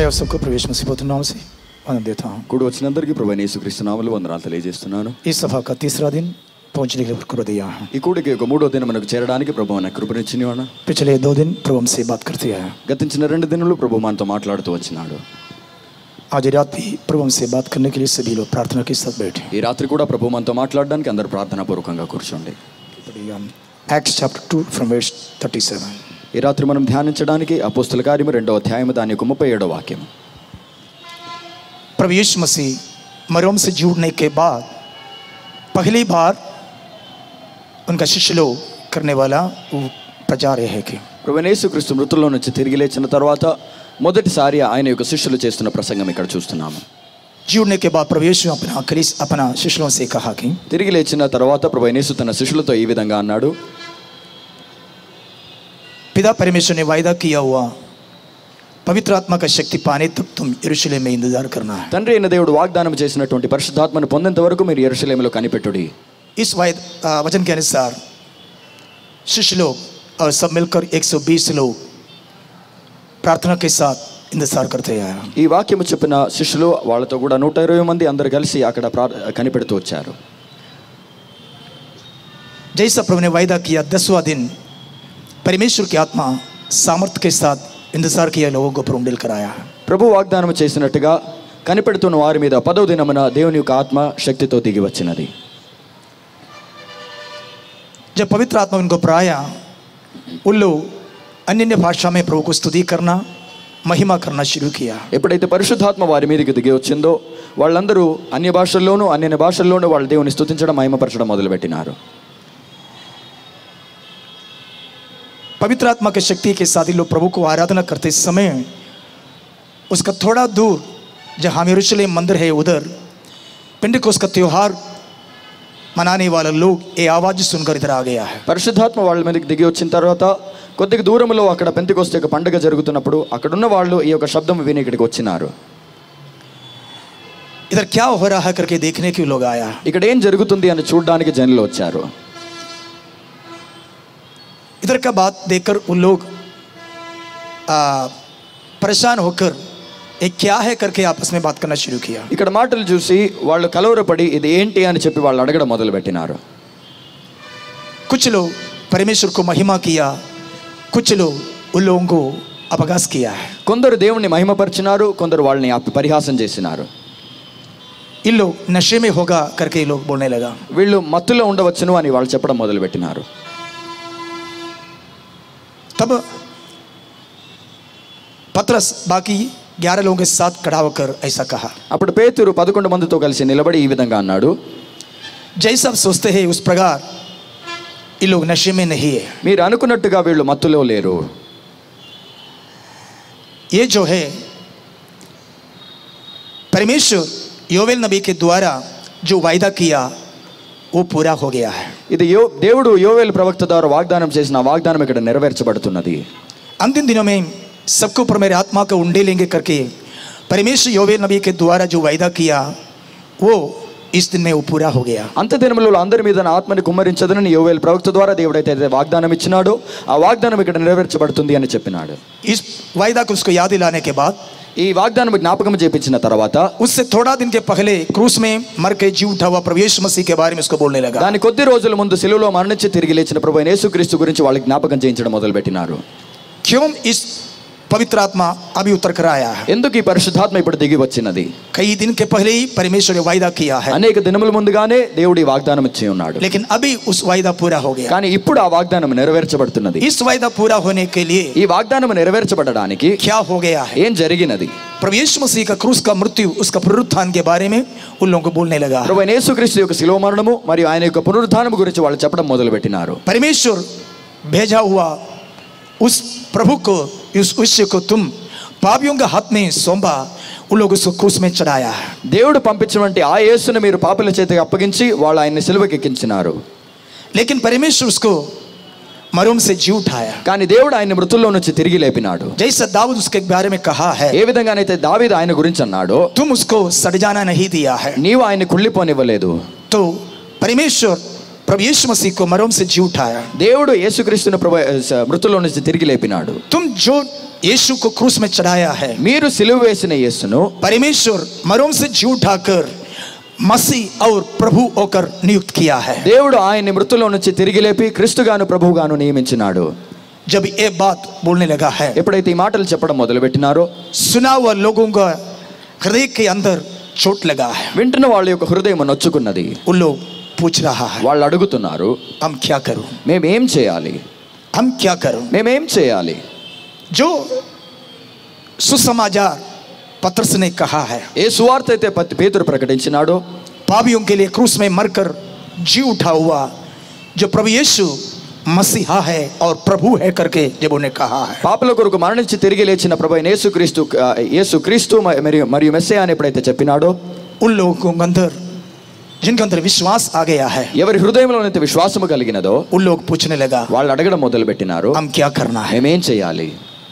आए और सबको प्रवेश मुसीबत नाम से आनंद देता हूँ కూడి వచ్చినందరికీ ప్రభు యేసుక్రీస్తు నామములు వందనాలు తెలియజేస్తున్నాను इस सभा का तीसरा दिन पहुंचने के लिए कृपा दिया है ఈ కూడికి ఒక మూడో దినం మనకు చేరడానికి ప్రభు మన కృపనిచ్చినవాడు पिछले दो दिन प्रभु हमसे बात करते आया గతించిన రెండు దినములు ప్రభు మనతో మాట్లాడుతూ వచ్చినాడు आज रात भी प्रभु हमसे बात करने के लिए सभी लोग प्रार्थना के साथ बैठे ఈ రాత్రి కూడా ప్రభు మనతో మాట్లాడడానికి అందరూ ప్రార్థనాపూర్వకంగా కూర్చోండి act chapter two from verse thirty seven ఈ రాత్రి మనం ధ్యానించడానికి అపోస్తుల కార్యము రెండవ అధ్యాయము దాని యొక్క ముప్పై ఏడవ వాక్యం प्रभु यीशु मसीह मरोम से जुड़ने के बाद पहली बार उनका शिष्य लोग करने वाला वो प्रचार है कि ప్రభు యేసుక్రీస్తు మృతుల్లో నుంచి తిరిగి లేచిన తర్వాత మొదటిసారి ఆయన యొక్క శిష్యులు చేస్తున్న ప్రసంగం ఇక్కడ చూస్తున్నాము जुड़ने के बाद प्रभु यीशु अपना कलिस अपना शिष्यों से कहा कि తిరిగి లేచిన తర్వాత ప్రభు యేసు తన శిష్యులతో ఈ విధంగా అన్నాడు पिता परमेश्वर ने वायदा किया हुआ पवित्र आत्मा का शक्ति पाने तक तुम यरूशलेम में इंतजार करना है తండ్రి అయిన దేవుడు వాగ్దానం చేసినటువంటి పరిశుద్ధాత్మను పొందేంత వరకు మీరు ఎరుసలేములో కనిపెట్టుడి इस वायद आ, वचन के अनुसार शिष्य लोग और सब मिलकर 120 लोग प्रार्थना के साथ इंतजार करते आया ఈ వాక్యము చెప్పిన శిష్యులు వాళ్ళతో కూడా నూట ఇరవై మంది అందరు కలిసి అక్కడ ప్రా కనిపెడుతూ వచ్చారు जैसा प्रभु ने वायदा किया दसवां दिन परमेश्वर की आत्मा सामर्थ्य के साथ इंतजार किया लोगों को प्रभु मिलकर आया है ప్రభు వాగ్దానం చేసినట్టుగా కనిపెడుతున్న వారి మీద పదవ దినమున దేవుని యొక్క ఆత్మ శక్తితో దిగి వచ్చినది जब पवित्र आत्मा उनको पर आया उन लोग अन्य अन्य भाषा में प्रभु को स्तुति करना महिमा करना शुरू किया ఎప్పుడైతే పరిశుద్ధాత్మ వారి మీదకి దిగి వచ్చిందో వాళ్ళందరూ అన్య భాషల్లోనూ అన్య భాషల్లోనూ వాళ్ళ దేవుని స్తుతించడం మహిమపరచడం మొదలుపెట్టినారు पवित्र आत्मा की शक्ति के साथ ही लोग प्रभु को आराधना करते समय उसका थोड़ा दूर जहाँ यरूशलेम मंदिर है उधर पिंडकोस का त्योहार मनाने वाला लोग ये आवाज़ सुनकर इधर आ गया है పరిశుద్ధాత్మ వాళ్ళ మీదకి దిగి వచ్చిన తర్వాత కొద్దిగా దూరంలో అక్కడ పెంతికొస్తే ఒక పండుగ జరుగుతున్నప్పుడు అక్కడున్న వాళ్ళు ఈ యొక్క శబ్దం విని ఇక్కడికి వచ్చినారు इधर क्या हो रहा है करके देखने के लोग आया ఇక్కడ ఏం జరుగుతుంది అని చూడడానికి జనులు వచ్చారు इधर का बात देखकर उन लोग आ, परेशान होकर ये क्या है करके आपस में बात करना शुरू किया ఇక్కడ మాటలు చూసి వాళ్ళు కలవరపడి ఇది ఏంటి అని చెప్పి వాళ్ళు అడగడం మొదలుపెట్టినారు कुछ लोग परमेश्वर को महिमा किया कुछ लोग उन लोगों को अपगास किया है కొందరు దేవుణ్ణి మహిమపరిచినారు కొందరు వాళ్ళని అప్ప- పరిహాసం చేసినారు इन लोग नशे में होगा करके ये लोग बोलने लगा వీళ్ళు మత్తులో ఉండవచ్చును అని వాళ్ళు చెప్పడం మొదలుపెట్టినారు तब पत्रस बाकी ग्यारह लोगों के साथ खड़ा होकर ऐसा कहा అప్పుడు పేతురు పదకొండు మందితో కలిసి నిలబడి ఈ విధంగా అన్నాడు जैसा आप सोचते हैं उस प्रकार ये लोग नशे में नहीं है మీరు అనుకున్నట్టుగా వీళ్ళు మత్తులో లేరు ये जो है परमेश्वर योवेल नबी के द्वारा जो वायदा किया वो पूरा हो गया है ఇది యో దేవుడు యోవేలు ప్రవక్త ద్వారా వాగ్దానం చేసిన ఆ వాగ్దానం ఇక్కడ నెరవేర్చబడుతున్నది अंतिम दिनों में सबको ऊपर मेरे आत्मा को उंडे लेंगे करके परमेश्वर योवेल नबी के द्वारा जो वायदा किया वो इस दिन में वो पूरा हो गया అంత దినములలో అందరి మీద నా ఆత్మని కుమ్మరించదని యోవేలు ప్రవక్త ద్వారా దేవుడైతే అయితే వాగ్దానం ఇచ్చినాడో ఆ వాగ్దానం ఇక్కడ నెరవేర్చబడుతుంది అని చెప్పినాడు इस वायदा को उसको याद दिलाने के बाद ఈ వాగ్దానం జ్ఞాపకం చేపించిన తర్వాత उससे थोड़ा दिन के पहले क्रूस में मर के जीव उठा हुआ प्रभु यीशु मसीह के बारे में उसको बोलने लगा దాని కొద్ది రోజుల ముందు సెలువులో మరణించి తిరిగి లేచిన ప్రభు అయిన యేసుక్రీస్తు గురించి వాళ్ళకి జ్ఞాపకం చేయించడం మొదలుపెట్టినారు क्यों इस पवित्र आत्मा अभी उतर कर आया है ఎందుకు ఈ పరిశుద్ధాత్మ ఇప్పుడు దిగి వచ్చినది कई दिन के पहले ही परमेश्वर ने वायदा किया है అనేక దినముల ముందుగానే దేవుడు ఈ వాగ్దానం ఇచ్చి ఉన్నాడు लेकिन अभी उस वायदा पूरा हो गया కానీ ఇప్పుడు ఆ వాగ్దానం నెరవేర్చబడుతున్నది इस वायदा पूरा होने के लिए ఈ వాగ్దానం నెరవేర్చబడడానికి क्या हो गया है ఏం జరిగినది प्रभु यीशु मसीह का क्रूस का मृत्यु उसका पुनरुत्थान के बारे में उन लोगों को बोलने लगा ప్రభు అయిన యేసుక్రీస్తు యొక్క శిలువ మరణము మరియు ఆయన యొక్క పునరుద్ధానం గురించి వాళ్ళు చెప్పడం మొదలుపెట్టినారు परमेश्वर भेजा हुआ उस प्रभु को उस विषय को तुम पापियों के हाथ में सौंपा उन लोग उसको क्रूस में चढ़ाया है దేవుడు పంపించినటువంటి ఆ యేసును మీరు పాపుల చేతికి అప్పగించి వాళ్ళు ఆయన్ని సిలువకి ఎక్కించినారు लेकिन परमेश्वर उसको मरूम से जी उठाया కానీ దేవుడు ఆయన మృతుల్లో నుంచి తిరిగి లేపినాడు जैसा दाऊद उसके बारे में कहा है ఏ విధంగానైతే దావీదు ఆయన గురించి అన్నాడో तुम उसको सड़ जाना नहीं दिया है నీవు ఆయన్ని కుళ్ళిపోనివ్వలేదు तो परमेश्वर प्रभु यीशु मसीह को मरोम से जी उठाया దేవుడు యేసుక్రీస్తును ప్రభు స- మృతుల్లో నుంచి తిరిగి లేపినాడు तुम जो यीशु को क्रूस में चढ़ाया है మీరు సిలువ వేసిన యేసును परमेश्वर मरों से जी उठाकर मसीह और प्रभु होकर नियुक्त किया है దేవుడు ఆయన్ని మృతుల్లో నుంచి తిరిగి లేపి క్రీస్తుగాను ప్రభువుగాను నియమించినాడు जब ये बात बोलने लगा है ఎప్పుడైతే ఈ మాటలు చెప్పడం మొదలుపెట్టినారో सुना हुआ लोगों का हृदय के अंदर चोट लगा है వింటున్న వాళ్ళ యొక్క హృదయం నొచ్చుకున్నది उन लोग पूछ रहा है వాళ్ళు అడుగుతున్నారు हम क्या करूं మేమేం చేయాలి हम क्या करूं మేమేం చేయాలి जो सुसमाचार पत्रस ने कहा है ఏ సువార్త అయితే పత్- పేతురు ప్రకటించినాడో पापियों के लिए क्रूस में मरकर जी उठा हुआ जो प्रभु यीशु मसीहा है और प्रभु है करके जब उन्हें कहा है పాపల కొరకు మరణించి తిరిగి లేచిన ప్రభు అయిన యేసుక్రీస్తు ఆ, యేసుక్రీస్తు మ- మరియు మరియు మెస్సే అని ఎప్పుడైతే చెప్పినాడో उन लोगों के अंदर जिनके अंदर विश्वास आ गया है ఎవరి హృదయంలోనైతే విశ్వాసము కలిగినదో उन लोग पूछने लगा వాళ్ళు అడగడం మొదలు పెట్టినారు हम क्या करना है మేమేం చేయాలి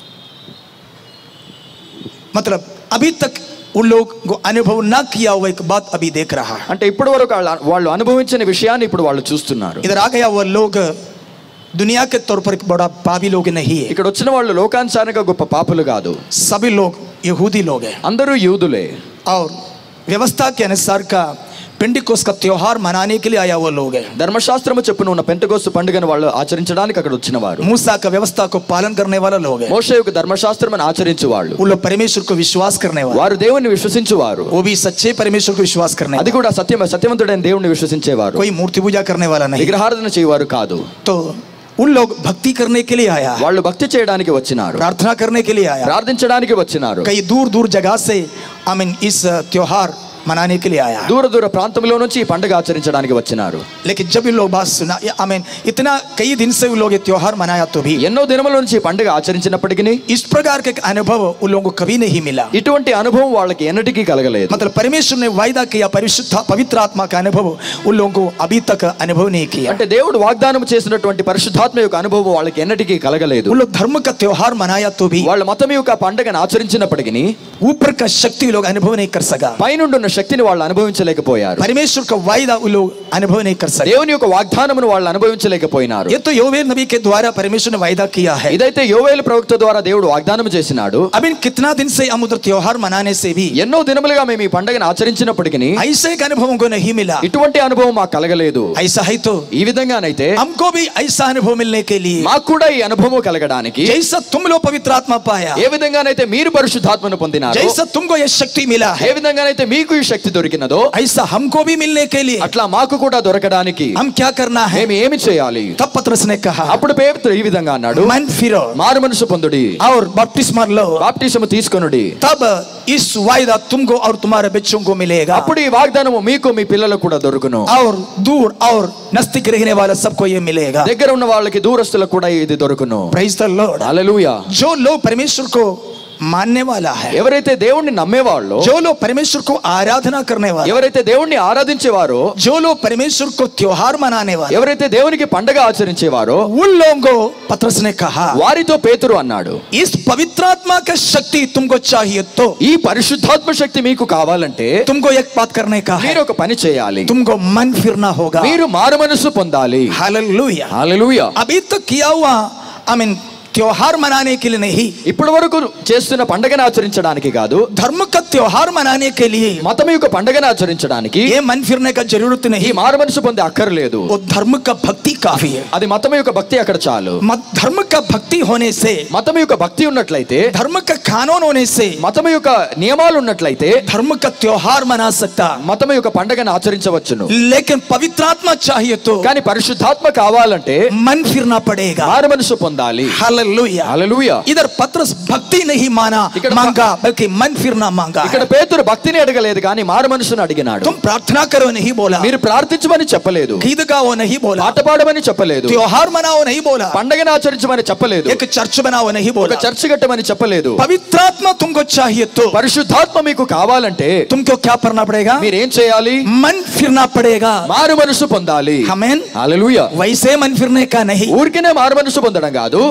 मतलब अभी तक उन लोग को अनुभव ना किया हुआ एक बात अभी देख रहा है అంటే ఇప్పటి వరకు వాళ్ళ- వాళ్ళు అనుభవించిన విషయాన్ని ఇప్పుడు వాళ్ళు చూస్తున్నారు इधर आ गया हुआ लोग दुनिया के तौर पर एक बड़ा पापी लोग नहीं है ఇక్కడ వచ్చిన వాళ్ళు లోకానుసారంగా గొప్ప పాపులు కాదు सभी लोग यहूदी लोग हैं అందరూ యూదులే और व्यवस्था के अनुसार का पेंडिकोस का त्योहार मनाने के लिए आया हुआ लोग हैं ధర్మశాస్త్రము చెప్పున ఉన్న పెంతకోస్తు పండుగను వాళ్ళు ఆచరించడానికి అక్కడ వచ్చిన వారు मूसा का व्यवस्था को पालन करने वाला लोग हैं మోషే యొక్క ధర్మశాస్త్రం ఆచరించు వాళ్ళు वो लोग परमेश्वर को विश्वास करने वाले వారు దేవుణ్ణి విశ్వసించువారు वो भी सच्चे परमेश्वर को विश्वास करने అది वाले కూడా సత్యం సత్యవంతుడైన దేవుణ్ణి విశ్వసించేవారు कोई मूर्ति पूजा करने वाला नहीं విగ్రహారాధన చేయవారు కాదు तो उन लोग भक्ति करने के लिए आया है వాళ్ళు భక్తి చేయడానికి వచ్చినారు प्रार्थना करने के लिए आया ప్రార్థించడానికి వచ్చినారు कई दूर दूर जगह से आई मीन इस त्योहार मनाने के लिए आया है దూర దూర ప్రాంతంలో నుంచి ఈ పండుగ ఆచరించడానికి వచ్చినారు लेकिन जब इन लोग बात सुना आई मीन इतना कई दिन से उन लोग ये त्योहार मनाया तो भी ఎన్నో దినముల నుంచి ఈ పండుగ ఆచరించినప్పటికీ इस प्रकार का एक अनुभव उन लोगों को कभी नहीं मिला ఇటువంటి అనుభవం వాళ్ళకి ఎన్నటికీ కలగలేదు मतलब परमेश्वर ने वायदा किया परिशुद्ध पवित्र आत्मा का अनुभव उन लोगों को अभी तक अनुभव नहीं किया అంటే దేవుడు వాగ్దానం చేసినటువంటి పరిశుద్ధాత్మ యొక్క అనుభవం వాళ్ళకి ఎన్నటికీ కలగలేదు उन लोग धर्म का त्योहार मनाया तो भी వాళ్ళ మతం యొక్క పండుగను ఆచరించినప్పటికీ ऊपर का शक्ति लोग अनुभव नहीं कर सका పైనుండున్న శక్తిని వాళ్ళు అనుభవించలేకపోయారు परमेश्वर का वायदा उन लोग अनुभव नहीं कर सके దేవుని యొక్క వాగ్దానమును వాళ్ళు అనుభవించలేకపోయినారు ये तो योवेल नबी के द्वारा परमेश्वर ने वायदा किया है ఇదైతే యోవేలు ప్రవక్త ద్వారా దేవుడు వాగ్దానం చేసినాడు अब इन कितना दिन से हम उधर त्योहार मनाने से भी ఎన్నో దినములుగా మేము ఈ పండుగను ఆచరించినప్పటికీ ऐसे एक अनुभव हमको नहीं मिला ఇటువంటి అనుభవం మాకు కలగలేదు ऐसा है तो ఈ విధంగానైతే हमको भी ऐसा अनुभव मिलने के लिए మాకు కూడా ఈ అనుభవం కలగడానికి जैसा तुम लोग पवित्र आत्मा पाया ఏ విధంగానైతే మీరు పరిశుద్ధాత్మను పొందినారో जैसा तुमको ये शक्ति मिला ఏ है విధంగానైతే మీకు ఈ శక్తి దొరికినదో ऐसा हमको भी मिलने के लिए అట్లా మాకు కూడా దొరకడానికి हम क्या करना है మేము ఏమి చేయాలి तब पत्रस ने कहा అప్పుడు పేతురు ఈ విధంగా అన్నాడు मन फिरो మారు మనసు పొందుడి और बपतिस्मा लो బాప్టిసము తీసుకొనుడి तब इस वायदा तुमको और तुम्हारे बच्चों को मिलेगा అప్పుడు ఈ వాగ్దానము మీకు మీ పిల్లలకు కూడా దొరుకును और दूर और नजदीक रहने वाला सबको ये मिलेगा దగ్గర ఉన్న వాళ్ళకి దూరస్తులకు కూడా ఇది దొరుకును प्रेज द लॉर्ड హల్లెలూయా जो लोग परमेश्वर को मानने वाला है ఎవరైతే దేవుణ్ణి నమ్మేవాళ్ళో जो लोग परमेश्वर को आराधना करने वाले ఎవరైతే దేవుణ్ణి ఆరాధించేవారో जो लोग परमेश्वर को त्योहार मनाने वाले ఎవరైతే దేవునికి పండగ ఆచరించేవారో उन लोगों को पत्रस ने कहा వారితో పేతురు అన్నాడు इस पवित्रात्मा का शक्ति तुमको चाहिए तो ఈ పరిశుద్ధాత్మ శక్తి మీకు కావాలంటే तुमको एक बात करने का है మీరు ఒక పని చేయాలి तुमको मन फिरना होगा మీరు మారు మనసు పొందాలి हालेलुया హల్లెలూయా अभी तक किया हुआ आई मीन त्योहार मनाने के लिए नहीं ఇప్పటి వరకు చేస్తున్న పండగను ఆచరించడానికి కాదు धर्म का त्योहार मनाने के लिए మతం యొక్క పండగను ఆచరించడానికి ये मन फिरने का जरूरत ఈ नहीं మారు మనసు పొందే అక్కర్లేదు वो धर्म का भक्ति काफी है అది మతం యొక్క భక్తి అక్కడ చాలు मत- धर्म का भक्ति होने से మతం యొక్క భక్తి ఉన్నట్లయితే धर्म का कानून होने से మతం యొక్క నియమాలు ఉన్నట్లయితే धर्म का त्योहार मना सकता మతం యొక్క పండగను ఆచరించవచ్చును लेकिन पवित्रात्मा चाहिए तो కానీ పరిశుద్ధాత్మ కావాలంటే मन फिरना पड़ेगा మారు మనసు పొందాలి हालेलुया హల్లెలూయా इधर पत्रस भक्ति नहीं माना इकड़- मांगा बल्कि मन फिरना मांगा ఇక్కడ है। పేతురు భక్తిని అడగలేదు కానీ మారు మనసును అడిగినాడు तुम प्रार्थना करो नहीं बोला మీరు ప్రార్థించమని చెప్పలేదు गीत गाओ नहीं बोला పాట పాడమని చెప్పలేదు त्योहार मनाओ नहीं बोला పండగను ఆచరించమని చెప్పలేదు एक चर्च बनाओ नहीं ఒక बोला చర్చ్ కట్టమని చెప్పలేదు पवित्रात्मा तुमको चाहिए तो పరిశుద్ధాత్మ మీకు కావాలంటే तुमको क्या करना पड़ेगा మీరేం చేయాలి मन फिरना पड़ेगा మారు మనసు పొందాలి हमें హల్లెలూయా वैसे मन फिरने का नहीं ఊరికనే మారు మనసు పొందడం కాదు जो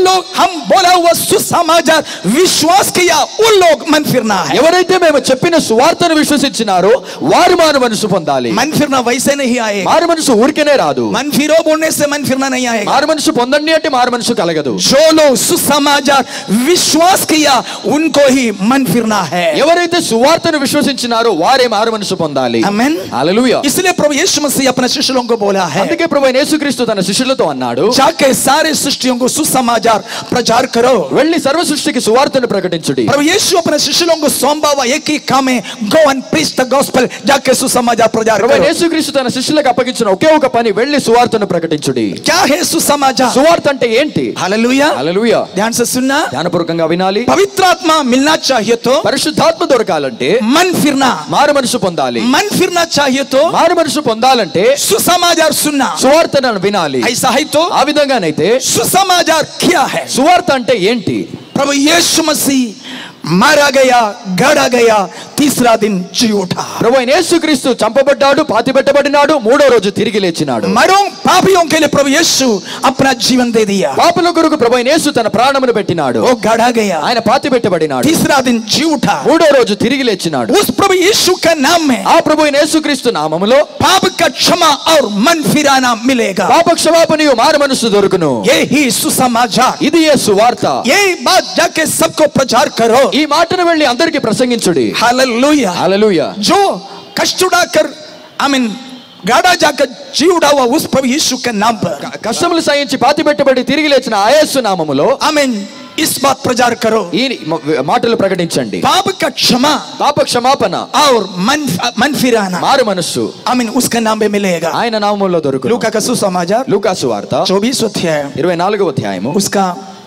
लोग हम बोला हुआ सुसमाचार विश्वास किया उन लोग मन फिरना है ఎవరైతే మేము చెప్పిన సువార్తను విశ్వసించినారో వారు మారు మనసు పొందాలి मन फिरना वैसे नहीं आएगा మారు మనసు ఊరికేనే రాదు मन फिरो बोलने से मन फिरना नहीं आएगा మారు మనసు పొందండి అంటే మారు మనసు కలగదు जो लोग सुसमाचार विश्वास किया उनको ही मन फिरना है ఎవరైతే సువార్తను విశ్వసించినారో వారే మారు మనసు పొందాలి Amen. హల్లెలూయా इसलिए प्रभु यीशु मसीह अपने शिष्यों को बोला है అందుకే ప్రభు అయిన యేసుక్రీస్తు తన శిష్యులతో అన్నాడు जाके सारे सृष्टियों को सुसमाचार प्रचार करो వెళ్ళి సర్వ సృష్టికి సువార్తను ప్రకటించుడి प्रभु यीशु अपने शिष्यों को सौंपा हुआ एक ही काम है go and preach the gospel जाके सुसमाचार प्रचार ప్రభు అయిన करो యేసుక్రీస్తు తన శిష్యులకు అప్పగించిన ఒకే ఒక పని వెళ్ళి సువార్తను ప్రకటించుడి क्या है सुसमाचार సువార్త అంటే ఏంటి हालेलुया హల్లెలూయా ध्यान से सुनना ధ్యానపూర్వకంగా వినాలి पवित्र आत्मा मिलना चाहिए तो పరిశుద్ధాత్మ దొరకాలంటే मन फिरना మారు మనసు పొందాలి मन फिरना चाहिए तो మారు మనసు పొందాలంటే सुसमाचार सुनना సువార్తను వినాలి ऐसा है तो ఆ విధంగానైతే सुसमाचार क्या है సువార్త అంటే ఏంటి प्रभु यीशु मसीह मारा गया गड़ा गया तीसरा दिन जी उठा ప్రభు అయిన యేసుక్రీస్తు చంపబడ్డాడు పాతిపెట్టబడినాడు మూడో రోజు తిరిగి లేచినాడు मरों पापियों के लिए प्रभु यीशु अपना जीवन दे दिया పాపుల కొరకు ప్రభు అయిన యేసు తన ప్రాణమును పెట్టినాడు वो गढ़ा गया ఆయన పాతి పెట్టబడినాడు तीसरा दिन जी उठा మూడో రోజు తిరిగి లేచినాడు उस प्रभु यीशु के नाम में ఆ ప్రభు అయిన యేసుక్రీస్తు నామములో पाप का क्षमा और मन फिराना मिलेगा పాప క్షమాపణయు మారు మనసు దొరుకును ये ही सुसमाचार ఇది ఏ సువార్త ये बात जाके सबको प्रचार करो ఈ మాటను వెళ్ళి అందరికి ప్రసంగించుడి हालेलुया హల్లెలూయా जो कष्ट उड़ाकर आई मीन गाड़ा जाकर जी उड़ा हुआ उस प्रभु यीशु के नाम पर కష్టములు సహించి పాతి పెట్టబడి తిరిగి లేచిన ఆ యేసు నామములో आई मीन इस बात प्रचार करो ఈ మ- మాటలు ప్రకటించండి पाप का क्षमा పాప క్షమాపణ और मन मन फिराना మారు మనస్సు आई मीन उसका नाम भी मिलेगा ఆయన నామములో దొరుకును लूका का सुसमाचार లూకాసు వార్త चौबीस अध्याय ఇరవై నాలుగవ అధ్యాయము उसका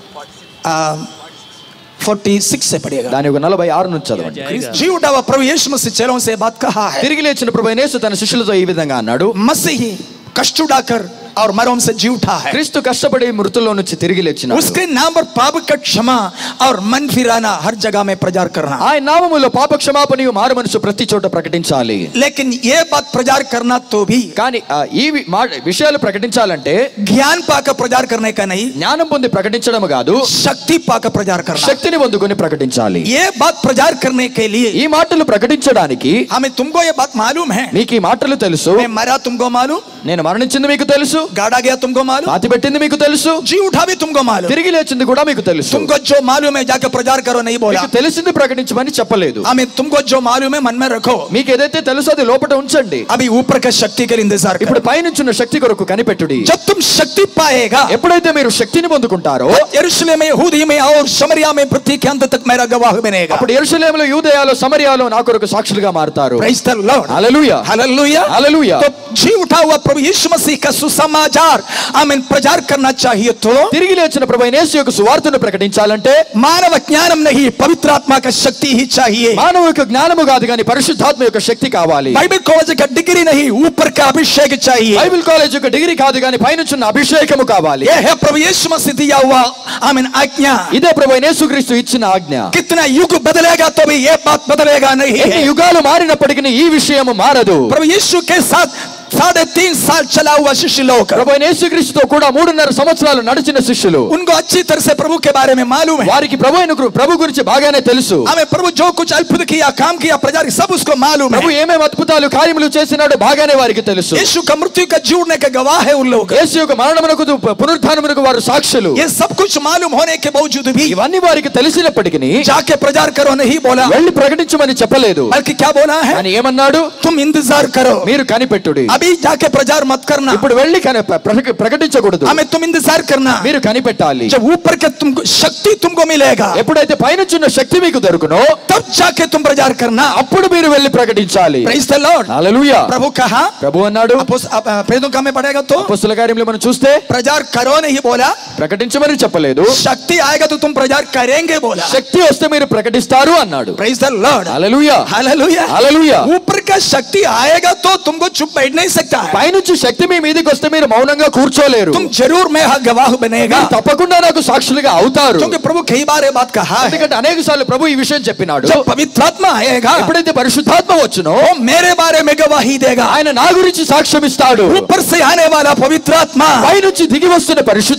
फोर्टी सिक्स से पढ़िएगा దాని ఒక నలభై ఆరు నుంచి చదవండి जी उठा हुआ प्रभु यीशु मसीह चेलों से बात कहा है తిరిగి లేచిన ప్రభు అయిన యేసు తన శిష్యులతో ఈ విధంగా అన్నాడు मसीही कष्ट उड़ाकर और मरों से जी उठा है క్రీస్తు కష్టపడి మృతుల్లో నుంచి తిరిగి లేచిన उसके नाम पर पाप का क्षमा और मन फिराना हर जगह में प्रचार करना ఆయన నామములో పాప క్షమాపణయు మారు మనసు ప్రతి చోట ప్రకటించాలి लेकिन ये बात प्रचार करना तो भी కానీ ఆ, ఈ వి- మా- విషయాలు ప్రకటించాలంటే ज्ञान पाकर प्रचार करने का नहीं జ్ఞానం పొంది ప్రకటించడం కాదు शक्ति पाकर प्रचार करना శక్తిని పొందుకొని ప్రకటించాలి ये बात प्रचार करने के लिए ఈ మాటలు ప్రకటించడానికి हमें तुमको ये बात मालूम है మీకు ఈ మాటలు తెలుసు मैं मरा तुमको मालूम నేను మరణించింది మీకు తెలుసు गाड़ा गया तुमको मालूम పాతి పెట్టింది మీకు తెలుసు जी उठा भी तुमको मालूम తిరిగి లేచింది కూడా మీకు తెలుసు तुमको जो मालूम है जाकर प्रचार करो नहीं बोला మీకు తెలిసింది ప్రకటించమని చెప్పలేదు हमें तुमको जो मालूम है मन में रखो మీకు ఏదైతే తెలుసో అది లోపల ఉంచండి अभी ऊपर का शक्ति के लिए इंतजार करो ఇప్పుడు పైనుంచున్న శక్తి కొరకు కనిపెట్టుడి जब तुम शक्ति पाएगा ఎప్పుడైతే మీరు శక్తిని పొందుకుంటారో यरूशलेम में यहूदी में और शमरिया में पृथ्वी के अंत तक मेरा गवाह बनेगा అప్పుడు ఎరుసలేములో యూదయాలో సమరయాలో నా కొరకు సాక్షులుగా మారుతారు Praise the Lord. హల్లెలూయా हालेलुया हालेलुया। तो जी उठा हुआ प्रभु यीशु मसीह का सुसमाचार आमीन प्रचार करना चाहिए तो తిరిగి లేచిన ప్రభు అయిన యేసు యొక్క సువార్తను ప్రకటించాలంటే मानव ज्ञानम नहीं पवित्र आत्मा का शक्ति ही चाहिए మానవ యొక్క జ్ఞానము కాదు కానీ పరిశుద్ధాత్మ యొక్క శక్తి కావాలి बाइबल कॉलेज का डिग्री नहीं ऊपर का अभिषेक चाहिए బైబిల్ కాలేజ్ యొక్క డిగ్రీ కాదు కానీ పైనుంచున్న అభిషేకము కావాలి यह है प्रभु यीशु मसीह दिया हुआ आमीन आज्ञा ఇదే ప్రభు అయిన యేసుక్రీస్తు ఇచ్చిన ఆజ్ఞ कितना युग बदलेगा तो भी यह बात बदलेगा नहीं ఎన్ని యుగాలు మారినప్పటికీ ఈ విషయము మారదు प्रभु यीशु के साथ साढ़े तीन साल चला हुआ शिष्य लोग ప్రభు అయిన యేసుక్రీస్తుతో కూడా మూడున్నర సంవత్సరాలు నడిచిన శిష్యులు उनको अच्छी तरह से प्रभु के बारे में मालूम है వారికి ప్రభు అయిన గు- ప్రభు గురించి బాగానే తెలుసు हमें प्रभु जो कुछ अद्भुत किया काम किया प्रजा सब उसको मालूम ప్రభు है ఏమేమి అద్భుతాలు కార్యములు చేసినాడో బాగానే వారికి తెలుసు यीशु का मृत्यु का जीवने का गवाह है उन लोग యేసు యొక్క మరణమునకు పునరుద్ధానమునకు వారు సాక్షులు ये सब कुछ मालूम होने के बावजूद भी ఇవన్నీ వారికి తెలిసినప్పటికీ जाके प्रचार करो नहीं बोला వెళ్ళి ప్రకటించమని చెప్పలేదు बल्कि क्या बोला है అని ఏమన్నాడు तुम इंतजार करो మీరు కనిపెట్టుడి अभी जाके प्रचार मत करना ఇప్పుడు వెళ్ళి కని- ప్రక- ప్రకటించకూడదు हमें तुम इंतजार करना మీరు కనిపెట్టాలి जब ऊपर के तुमको शक्ति तुमको मिलेगा ఎప్పుడైతే పైనుంచున్న శక్తి మీకు దొరుకునో तब जाके तुम प्रचार करना అప్పుడు మీరు వెళ్ళి ప్రకటించాలి प्रेज द लॉर्ड హల్లెలూయా प्रभु कहा ప్రభు అన్నాడు अपोस- अप- प्रेरितों का में पढ़ेगा तो పుస్తల కార్యంలో మనం చూస్తే प्रचार करो नहीं बोला ప్రకటించమని చెప్పలేదు शक्ति आएगा तो तुम प्रचार करेंगे बोला శక్తి వస్తే మీరు ప్రకటిస్తారు అన్నాడు praise the Lord hallelujah hallelujah హల్లెలూయా ऊपर का शक्ति आएगा तो तुमको चुप बैठ नहीं सकता है పైనుంచి శక్తి మీ మీదకి వస్తే మీరు మౌనంగా కూర్చోలేరు तुम जरूर मैं गवाह बनेगा మీరు తప్పకుండా నాకు సాక్షులుగా అవుతారు क्योंकि प्रभु कई बार ये बात कहा है ఎందుకంటే అనేక సార్లు ప్రభు ఈ విషయం చెప్పినాడు जब पवित्र आत्मा आएगा ఎప్పుడైతే పరిశుద్ధాత్మ వచ్చునో वो मेरे बारे में गवाही देगा ఆయన నా గురించి సాక్ష్యం ఇస్తాడు ऊपर से आने वाला पवित्र आत्मा పైనుంచి దిగి వస్తున్న పరిశుద్ధాత్మ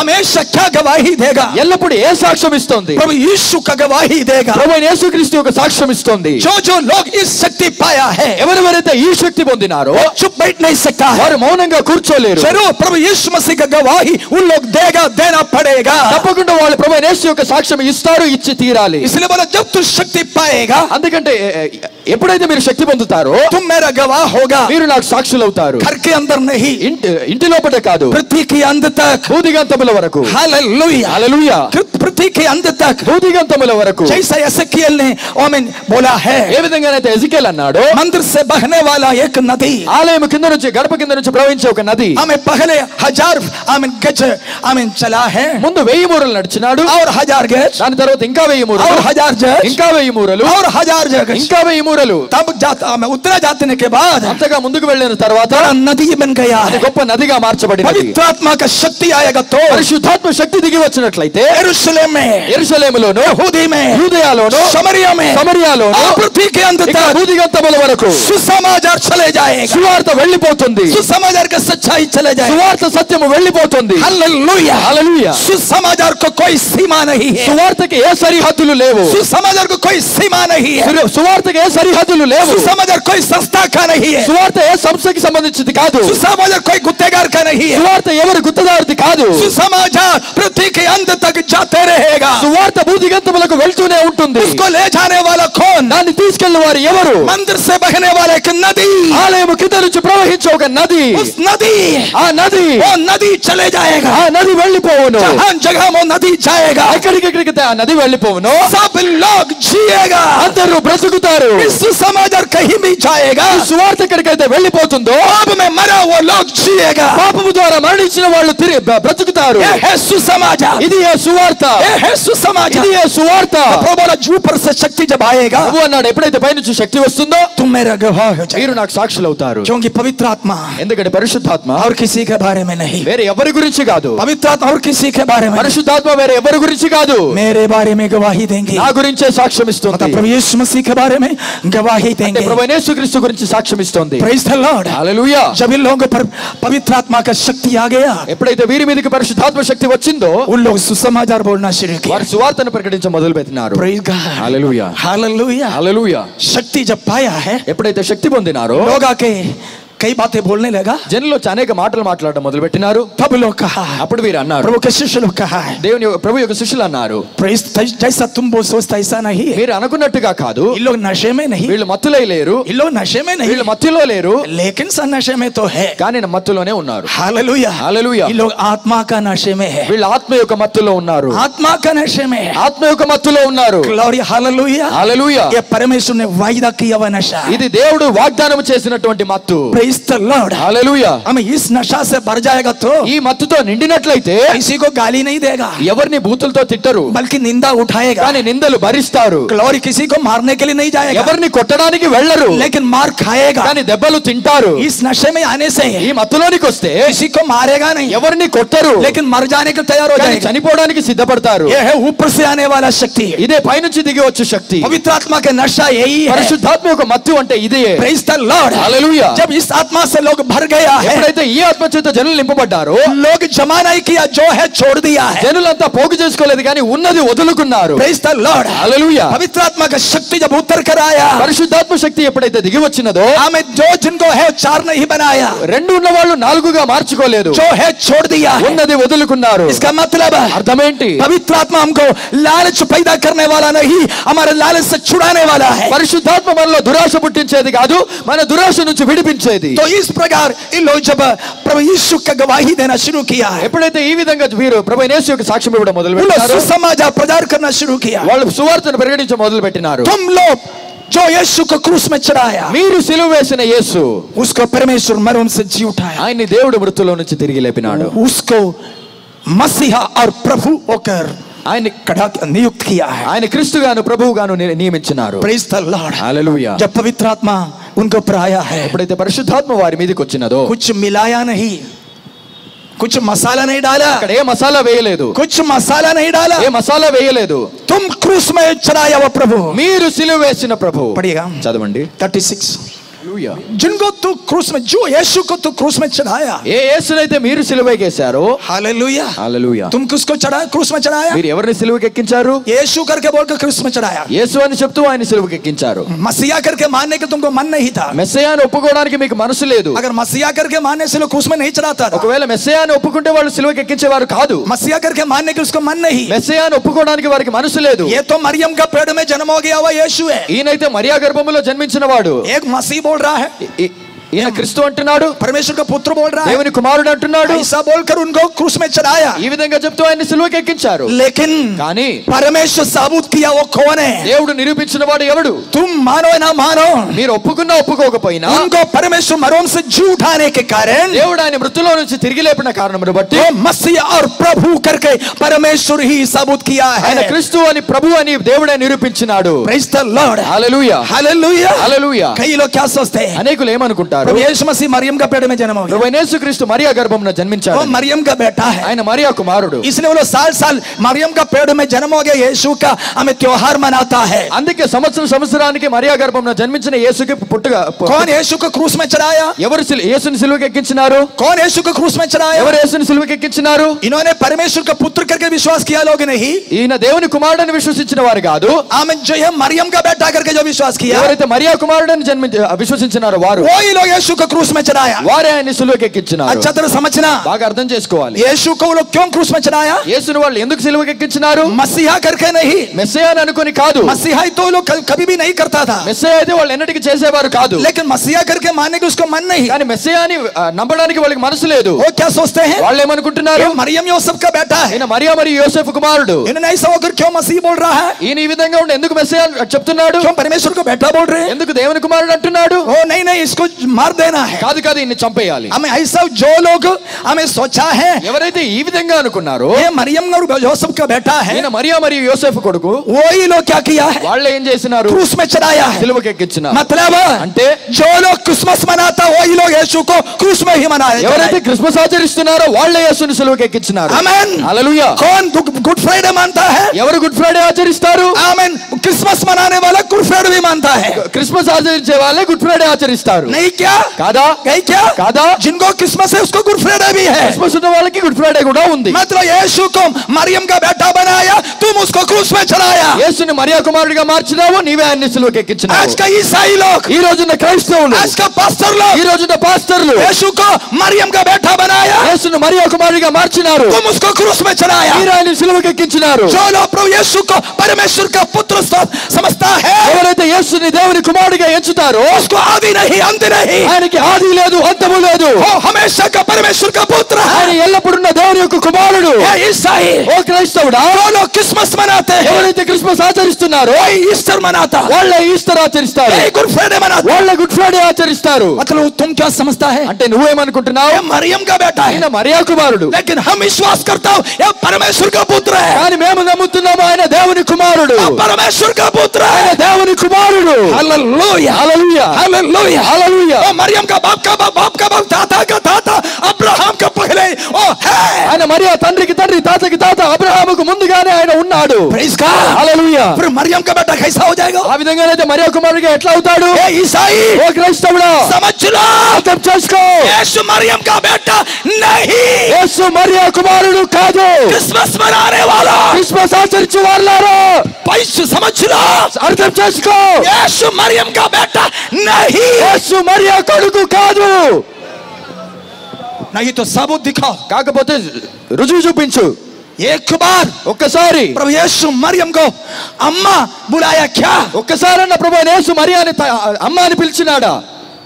हमेशा क्या गवाही देगा ఎల్లప్పుడు ఏ సాక్ష్యం ఇస్తోంది प्रभु यीशु का गवाही देगा ప్రభు అయిన యేసుక్రీస్తు యొక్క సాక్ష్యం ఇస్తోంది जो जो लोग इस शक्ति पाया है ఎవరెవరైతే ఈ శక్తి పొందినారో वो चुप बैठ नहीं सकता है వారు మౌనంగా కూర్చోలేరు जरूर प्रभु यीशु मसीह का गवाही उन लोग देगा देना पड़ेगा తప్పకుండా వాళ్ళు ప్రభు అయిన యేసు యొక్క సాక్ష్యం ఇస్తారు ఇచ్చి తీరాలి इसलिए बोला जब तू शक्ति पाएगा అందుకంటే ఎ- ఎ- ఎప్పుడైతే మీరు శక్తి పొందుతారో तुम मेरा गवाह होगा మీరు నాకు సాక్షులు అవుతారు घर के अंदर नहीं ఇంటి ఇంటి లోపల కాదు पृथ्वी के अंत तक భూదిగంతముల వరకు हालेलुया హల్లెలూయా पृथ्वी के अंत तक భూదిగంతముల వరకు जैसा एसकीएल ने आमीन बोला है ఏ విధంగానైతే ఎజికేల్ అన్నాడో मंदिर से बहने वाला एक नदी ఆలయం కింద నుంచి గడప కింద నుంచి ప్రవహించే ఒక నది हमें पहले हजार आमीन गज आमीन चला है ముందు వెయ్యి మూరలు నడిచినాడు और हजार गज దాని తర్వాత ఇంకా వెయ్యి और మూరలు हजार जज ఇంకా వెయ్యి మూరలు और हजार जगह ఇంకా వెయ్యి మూరలు तब जाता मैं उतना जाने के बाद అంతగా ముందుకు వెళ్ళిన తర్వాత बड़ा नदी बन गया అది है గొప్ప నదిగా మార్చబడినది पवित्र आत्मा का शक्ति आएगा तो పరిశుద్ధాత్మ శక్తి దిగి వచ్చినట్లయితే यरूशलेम में ఎరుసలేములోను यहूदी में యూదయాలోను समरिया में సమరియాలోను और पृथ्वी के अंत ఇక तक భూదిగంతముల వరకు सुसमाचार चले जाएगा సువార్త వెళ్ళిపోతుంది सुसमाचार का सच्चाई चले जाएगा సువార్త సత్యము వెళ్ళిపోతుంది हालेलुया హల్లెలూయా सुसमाचार को कोई सीमा नहीं है సువార్తకి ఏ సరిహద్దులు లేవు सुसमाचार को कोई सीमा नहीं है సుర- సువార్తకి ఏ సరిహద్దులు లేవు सुसमाचार कोई संस्था का नहीं है సువార్త ఏ సంస్థకి సంబంధించింది కాదు सुसमाचार कोई गुत्तेगार का नहीं है సువార్త ఎవరి గుత్తదారిది కాదు सुसमाचार पृथ्वी के अंत तक जाते रहेगा సువార్త భూదిగంతములకు వెళ్తూనే ఉంటుంది उसको ले जाने वाला कौन దాన్ని తీసుకెళ్లిన వారు ఎవరు मंदिर से बहने वाला एक नदी ఆలయం కింద నుంచి ప్రవహించే ఒక నది उस नदी ఆ నది वो नदी चले जाएगा ఆ నది వెళ్ళిపోవును जहां जगह वो नदी जाएगा ఎక్కడికెక్కడికి ఆ నది వెళ్ళిపోవును सब लोग जिएगा అందరూ బ్రతుకుతారు इस सुसमाचार कहीं भी जाएगा ఈ సువార్త ఎక్కడికైతే వెళ్ళిపోతుందో पाप में मरा वो लोग जिएगा పాపము ద్వారా మరణించిన వాళ్ళు తిరిగి బ్ర- బ్రతుకుతారు ये है सुसमाचार ఇది ఏ సువార్త ये है सुसमाचार ఇది ఏ సువార్త प्रभु बोला ऊपर से शक्ति जब आएगा ప్రభు అన్నాడు ఎప్పుడైతే పైనుంచి శక్తి వస్తుందో तुम मेरा गवाह हो जाए మీరు నాకు సాక్షులు అవుతారు क्योंकि पवित्र आत्मा ఎందుకంటే పరిశుద్ధాత్మ और किसी के बारे में नहीं వేరే ఎవరి గురించి కాదు पवित्र आत्मा और किसी के बारे में नहीं। పరిశుద్ధాత్మ వేరే ఎవరి గురించి కాదు मेरे बारे में गवाही देंगे నా గురించే సాక్ష్యం ఇస్తుంది मतलब प्रभु यीशु मसीह के बारे में गवाही అంటే देंगे ప్రభు యేసుక్రీస్తు గురించి సాక్ష్యం ఇస్తుంది प्रेज द लॉर्ड హల్లెలూయా जब इन लोगों पर पवित्र आत्मा का शक्ति आ गया ఎప్పుడైతే వీరి మీదకి పరిశుద్ధాత్మ శక్తి వచ్చిందో उन लोग सुसमाचार बोलना शुरू किया వారు సువార్తను ప్రకటించ మొదలు పెట్టినారు प्रेज गॉड హల్లెలూయా हालेलुया హల్లెలూయా शक्ति जब पाया है ఎప్పుడైతే శక్తి పొందినారో लोग आके कई बातें बोलने लगा జనులు వచ్చి అనేక మాటలు మాట్లాడడం మొదలు పెట్టినారు तब लोग कहा అప్పుడు వీరు అన్నారు प्रभु के शिष्य लोग कहा है దేవుని యొక్క- ప్రభు యొక్క శిష్యులు అన్నారు प्रेज जैसा तुम बोल सोचता ऐसा नहीं है మీరు అనుకున్నట్టుగా కాదు ये लोग नशे में नहीं వీళ్ళు మత్తులై లేరు ये लोग नशे में नहीं వీళ్ళు మత్తులో లేరు लेकिन सब नशे में तो है కానీ మత్తులోనే ఉన్నారు हालेलुया हालेलुया। ये लोग आत्मा का नशे में है వీళ్ళు ఆత్మ యొక్క మత్తులో ఉన్నారు आत्मा का नशे में है ఆత్మ యొక్క మత్తులో ఉన్నారు ग्लोरी हालेलुया హల్లెలూయా ये परमेश्वर ने वायदा किया हुआ नशा ఇది దేవుడు వాగ్దానం చేసినటువంటి మత్తు प्रेज द लॉर्ड హల్లెలూయా हमें इस नशा से भर जाएगा तो ఈ మత్తుతో నిండినట్లయితే किसी को गाली नहीं देगा ఎవరిని బూతులతో తిట్టరు बल्कि निंदा उठाएगा కానీ నిందలు భరిస్తారు ग्लोरी किसी को मारने के लिए नहीं जाएगा ఎవరిని కొట్టడానికి వెళ్ళరు लेकिन मार खाएगा కానీ దెబ్బలు తింటారు इस नशे में आने से ఈ మత్తులోనికి వస్తే किसी को मारेगा नहीं ఎవరిని కొట్టరు लेकिन मर जाने के तैयार हो కానీ जाएगा చనిపోవడానికి సిద్ధపడతారు ये है ऊपर से आने वाला शक्ति है ఇదే పైనుంచి దిగి వచ్చు శక్తి पवित्र आत्मा का नशा यही है పరిశుద్ధాత్మ యొక్క మత్తు అంటే ఇదే प्रेज द लॉर्ड హల్లెలూయా जब इस आत्मा से लोग भर गया है ఎప్పుడైతే ఈ ఆత్మ చేత జనులు నింపబడ్డారో लोग जमा नहीं किया जो है छोड़ दिया है జనులంతా పోగు చేసుకోలేదు కానీ ఉన్నది వదులుకున్నారు प्रेज द लॉर्ड హల్లెలూయా पवित्र आत्मा का शक्ति जब उतर कर आया పరిశుద్ధాత్మ శక్తి ఎప్పుడైతే దిగి వచ్చినదో हमें जो जिनको है चार नहीं बनाया రెండు ఉన్న వాళ్ళు నాలుగుగా మార్చుకోలేదు जो है छोड़ दिया है ఉన్నది వదులుకున్నారు इसका मतलब అర్థమేంటి पवित्र आत्मा हमको लालच पैदा करने वाला नहीं हमारे लालच से छुड़ाने वाला है పరిశుద్ధాత్మ మనలో దురాశ పుట్టించేది కాదు మన దురాశ నుంచి విడిపించేది तो इस प्रकार इन लोग जब प्रभु यीशु का गवाही देना शुरू किया है ఎప్పుడైతే ఈ విధంగా వీరు ప్రభు యేసు యొక్క సాక్ష్యం ఇవ్వడం మొదలు उन लोग పెట్టారు सुसमाचार प्रचार करना शुरू किया వాళ్ళు సువార్తను ప్రకటించ మొదలు పెట్టినారు तुम लोग जो यीशु को क्रूस में चढ़ाया మీరు సిలువ వేసిన యేసు उसको परमेश्वर मरम से जी उठाया ఆయన్ని దేవుడు మృతుల్లో నుంచి తిరిగి లేపినాడు उसको मसीहा और प्रभु होकर ఆయన్ని कड़ा नियुक्त किया है ఆయన క్రీస్తుగాను ప్రభువుగాను ని- నియమించినారు प्रेज द लॉर्ड హల్లెలూయా जब पवित्र आत्मा उनको ऊपर आया है ఎప్పుడైతే పరిశుద్ధాత్మ వారి మీదకి వచ్చినదో कुछ मिलाया नहीं कुछ मसाला नहीं डाला అక్కడ ఏ మసాలా వేయలేదు कुछ मसाला नहीं डाला ఏ మసాలా వేయలేదు तुम क्रूस में चढ़ाया वो प्रभु మీరు సిలువ వేసిన ప్రభు पढ़िएगा చదవండి 36 హల్లెలూయా जिनको तू क्रूस में जो यीशु को तू क्रूस में चढ़ाया ఏ యేసునైతే మీరు సిలువకేశారో हालेलुया హల్లెలూయా तुम किसको चढ़ाया क्रूस में चढ़ाया మీరు ఎవరిని సిలువకి ఎక్కించారు यीशु करके बोलकर क्रूस में चढ़ाया యేసు అని చెప్తూ ఆయన సిలువకి ఎక్కించారు मसीहा करके मानने के तुमको मन नहीं था మెస్సయాన్ని ఒప్పుకోవడానికి మీకు మనసు లేదు अगर मसीहा करके मानने से लोग क्रूस में नहीं चढ़ाता था ఒకవేళ మెస్సయాన్ని ఒప్పుకుంటే వాళ్ళు సిలువకి ఎక్కించేవారు కాదు मसीहा करके मानने के उसको मन नहीं మెస్సయాన్ని ఒప్పుకోవడానికి వారికి మనసు లేదు ये तो मरियम का पेड़ में जन्म हो गया हुआ यीशु है ఈయనైతే మరియా గర్భములో జన్మించిన వాడు एक मसीह बोल रहा है ఈ- ఈయన క్రిస్తు అంటున్నాడు परमेश्वर का पुत्र बोल रहा है దేవుని కుమారుడు అంటున్నాడు ऐसा बोलकर उनको क्रूस में चढ़ाया ఈ విధంగా చెప్తూ ఆయన సిలువకి ఎక్కించారు लेकिन కానీ परमेश्वर साबुत किया वो कौन है దేవుడు నిరూపించిన వాడు ఎవడు तुम मानो या ना मानो మీరు ఒప్పుకున్నా ఒప్పుకోకపోయినా उनको परमेश्वर मरोम से जी उठाने के कारण దేవుడు ఆయన మృతులో నుంచి తిరిగి లేపిన కారణమును బట్టి वो मसीह और प्रभु करके परमेश्वर ही साबुत किया ఆయన है క్రిస్తు అని ప్రభు అని దేవుడే నిరూపించినాడు Praise the Lord. Hallelujah Hallelujah. హల్లెలూయా कई लोग क्या सोचते हैं అనేకులు ఏమనుకుంటారు प्रभु यीशु मसीह मरियम का पेट में जन्म हो गया ప్రభు యేసు క్రీస్తు మరియా గర్భమున वो జన్మించాడు मरियम का बेटा है ఆయన మరియా కుమారుడు इसलिए वो लोग साल साल मरियम का पेड़ में जन्म हो गया यीशु का हमें त्योहार मनाता है అందుకే సంవత్సరం సంవత్సరానికి మరియా గర్భమున జన్మించిన యేసుకి పుట్టుగా పు- कौन यीशु को क्रूस में चढ़ाया ఎవరు సిలు- యేసుని సిలువకి ఎక్కించినారు कौन यीशु को क्रूस में चढ़ाया ఎవరు యేసుని సిలువకి ఎక్కించినారు इन्होंने परमेश्वर का पुत्र करके विश्वास किया लोग नहीं ఈయన దేవుని కుమారుడని విశ్వసించిన వారు కాదు आमिन जो है मरियम का बेटा करके जो विश्वास किया ఎవరైతే మరియా కుమారుడని జన్మి విశ్వసించినారు వారు वही लोग यीशु को क्रूस में चढ़ाया వారే ఆయన్ని సిలువకి ఎక్కించినారు अच्छा तरह समझना బాగా అర్థం చేసుకోవాలి यीशु को वो लोग क्यों क्रूस में चढ़ाया యేసుని వాళ్ళు ఎందుకు సిలువకి ఎక్కించినారు मसीहा करके नहीं మెస్సే అని అనుకొని కాదు मसीहा ही तो वो लोग कभी- कभी भी नहीं करता था మెస్సే అయితే వాళ్ళు ఎన్నటికి చేసేవారు కాదు लेकिन मसीहा करके मानने की उसको मन नहीं కానీ మెస్సే అని ఆ, నమ్మడానికి వాళ్ళకి మనసు లేదు वो क्या सोचते हैं వాళ్ళు ఏమనుకుంటున్నారు ये मरियम यूसुफ का बेटा है ఈయన మరియా మరియు యోసేఫ్ కుమారుడు इन्होंने ऐसा होकर क्यों मसीह बोल रहा है ఈయన ఈ విధంగా ఉండి ఎందుకు మెస్సే చెప్తున్నాడు क्यों परमेश्वर को बेटा बोल रहे हैं ఎందుకు దేవుని కుమారుడు అంటున్నాడు ओ नहीं नहीं इसको मार देना है కాదు కాదు ఈయన్ని చంపేయాలి हमें ऐसा जो लोग हमें सोचा है ఎవరైతే ఈ విధంగా అనుకున్నారో ये मरियम और यूसुफ का बेटा है ఈయన మరియా మరియు యోసేఫ్ కొడుకు वही लोग क्या किया है వాళ్ళు ఏం చేసినారు क्रूस में चढ़ाया है సిలువకి ఎక్కించినారు मतलब అంటే जो लोग क्रिसमस मनाता वही लोग यीशु को क्रूस में ही मनाए ఎవరైతే క్రిస్మస్ ఆచరిస్తున్నారో వాళ్ళే యేసుని సిలువకి ఎక్కించినారు आमेन హల్లెలూయా कौन गुड फ्राइडे मानता है ఎవరు గుడ్ ఫ్రైడే ఆచరిస్తారు आमेन क्रिसमस मनाने वाला गुड फ्राइडे भी मानता है క్రిస్మస్ ఆచరించే వాళ్ళే గుడ్ ఫ్రైడే ఆచరిస్తారు नहीं क्या కాదా नहीं क्या కాదా जिनको क्रिसमस है उसको गुड फ्राइडे भी है క్రిస్మస్ ఉన్న వాళ్ళకి గుడ్ ఫ్రైడే కూడా ఉంది मतलब यीशु को मरियम का बेटा बनाया तुम उसको क्रूस में चढ़ाया యేసుని మరియా కుమారుడిగా మార్చినావు నీవే ఆయన్ని సిలువకి ఎక్కించినావు आज का ईसाई लोग ఈ రోజున క్రైస్తవులు आज का पास्टर लोग ఈ రోజున పాస్టర్లు यीशु को मरियम का बेटा बनाया యేసును మరియా కుమారుడిగా మార్చినారు तुम उसको क्रूस में चढ़ाया మీరు ఆయన సిలువకి ఎక్కించినారు जो लोग प्रभु यीशु को परमेश्वर का पुत्र स- समझता है ఎవరైతే యేసుని దేవుని కుమారుడిగా ఎంచుతారో उसको आदि नहीं अंत नहीं ఆయనకి ఆది లేదు అంతము లేదు वो हमेशा का परमेश्वर का पुत्र ఆయన है ఎల్లప్పుడున్న దేవుని యొక్క కుమారుడు ये ईसाई ఓ క్రైస్తవుడా जो लोग क्रिसमस मनाते हैं ఎవరైతే క్రిస్మస్ ఆచరిస్తున్నారో वही ईस्टर मनाता है వాళ్ళ ఈస్టర్ ఆచరిస్తారు यही गुड फ्राइडे मनाता है వాళ్ళ గుడ్ ఫ్రైడే ఆచరిస్తారు मतलब तुम क्या समझता है అంటే నువ్వేమనుకుంటున్నావు ये मरियम का बेटा ఆయన है మరియా కుమారుడు लेकिन हम विश्वास करता हूँ ये परमेश्वर का पुत्र है కానీ మేము నమ్ముతున్నాము ఆయన దేవుని కుమారుడు ये परमेश्वर का पुत्र ఆయన है దేవుని కుమారుడు हालेलुया హల్లెలూయా हालेलुया హల్లెలూయా ओ मरियम का बाप का बाप बाप का बाप दादा का दादा अब्राहम का पहले ओ है ఆయన మరియా తండ్రికి తండ్రి తాతకి తాత అబ్రహాముకు ముందుగానే ఆయన ఉన్నాడు प्रेज गॉड హల్లెలూయా फिर मरियम का बेटा कैसा हो जाएगा ఆ విధంగానైతే మరియా కుమారుడిగా ఎట్లా అవుతాడు ए ईसाई ఓ క్రైస్తవుడా समझ लो అర్థం చేసుకో यीशु मरियम का बेटा नहीं యేసు మరియా కుమారుడు కాదు क्रिसमस मनाने वाला క్రిస్మస్ ఆచరించే వాళ్ళారు पैसे समझ लो అర్థం చేసుకో यीशु मरियम का बेटा नहीं యేసు మరియా కొడుకు కాదు नहीं तो सबूत दिखाओ కాకపోతే రుజువు చూపించు एक बार ఒక్కసారి प्रभु यीशु मरियम को अम्मा बुलाया क्या ఒక్కసారన్న ప్రభు యేసు మరియాని త- అమ్మ అని పిలిచినాడా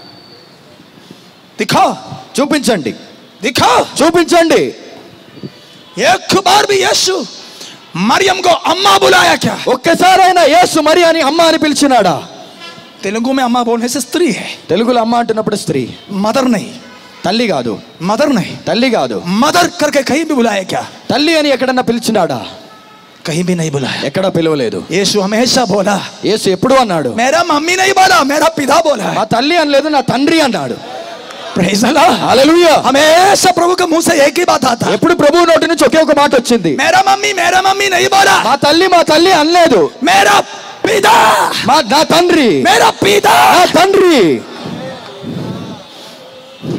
दिखाओ చూపించండి दिखाओ చూపించండి एक बार भी यीशु मरियम को अम्मा बुलाया क्या ఒక్కసారైనా యేసు మరియాని అమ్మ అని పిలిచినాడా तेलुगु में अम्मा बोलने से स्त्री है తెలుగులో అమ్మ అంటున్నప్పుడు స్త్రీ मदर नहीं తల్లి కాదు मदर नहीं తల్లి కాదు मदर करके कहीं भी बुलाया क्या తల్లి అని ఎక్కడన్నా పిలిచినాడా कहीं भी नहीं बुलाया ఎక్కడ పిలవలేదు यीशु हमेशा बोला యేసు ఎప్పుడు అన్నాడు मेरा मम्मी नहीं बोला मेरा पिता बोला మా తల్లి అనలేదు నా తండ్రి అన్నాడు प्रेज अल्लाह హల్లెలూయా हमेशा प्रभु के मुंह से एक ही बात आता ఎప్పుడు ప్రభు నోటి నుంచి ఒకే ఒక మాట వచ్చింది मेरा मम्मी मेरा मम्मी नहीं बोला మా తల్లి మా తల్లి అనలేదు मेरा पिता మా నా తండ్రి मेरा पिता నా తండ్రి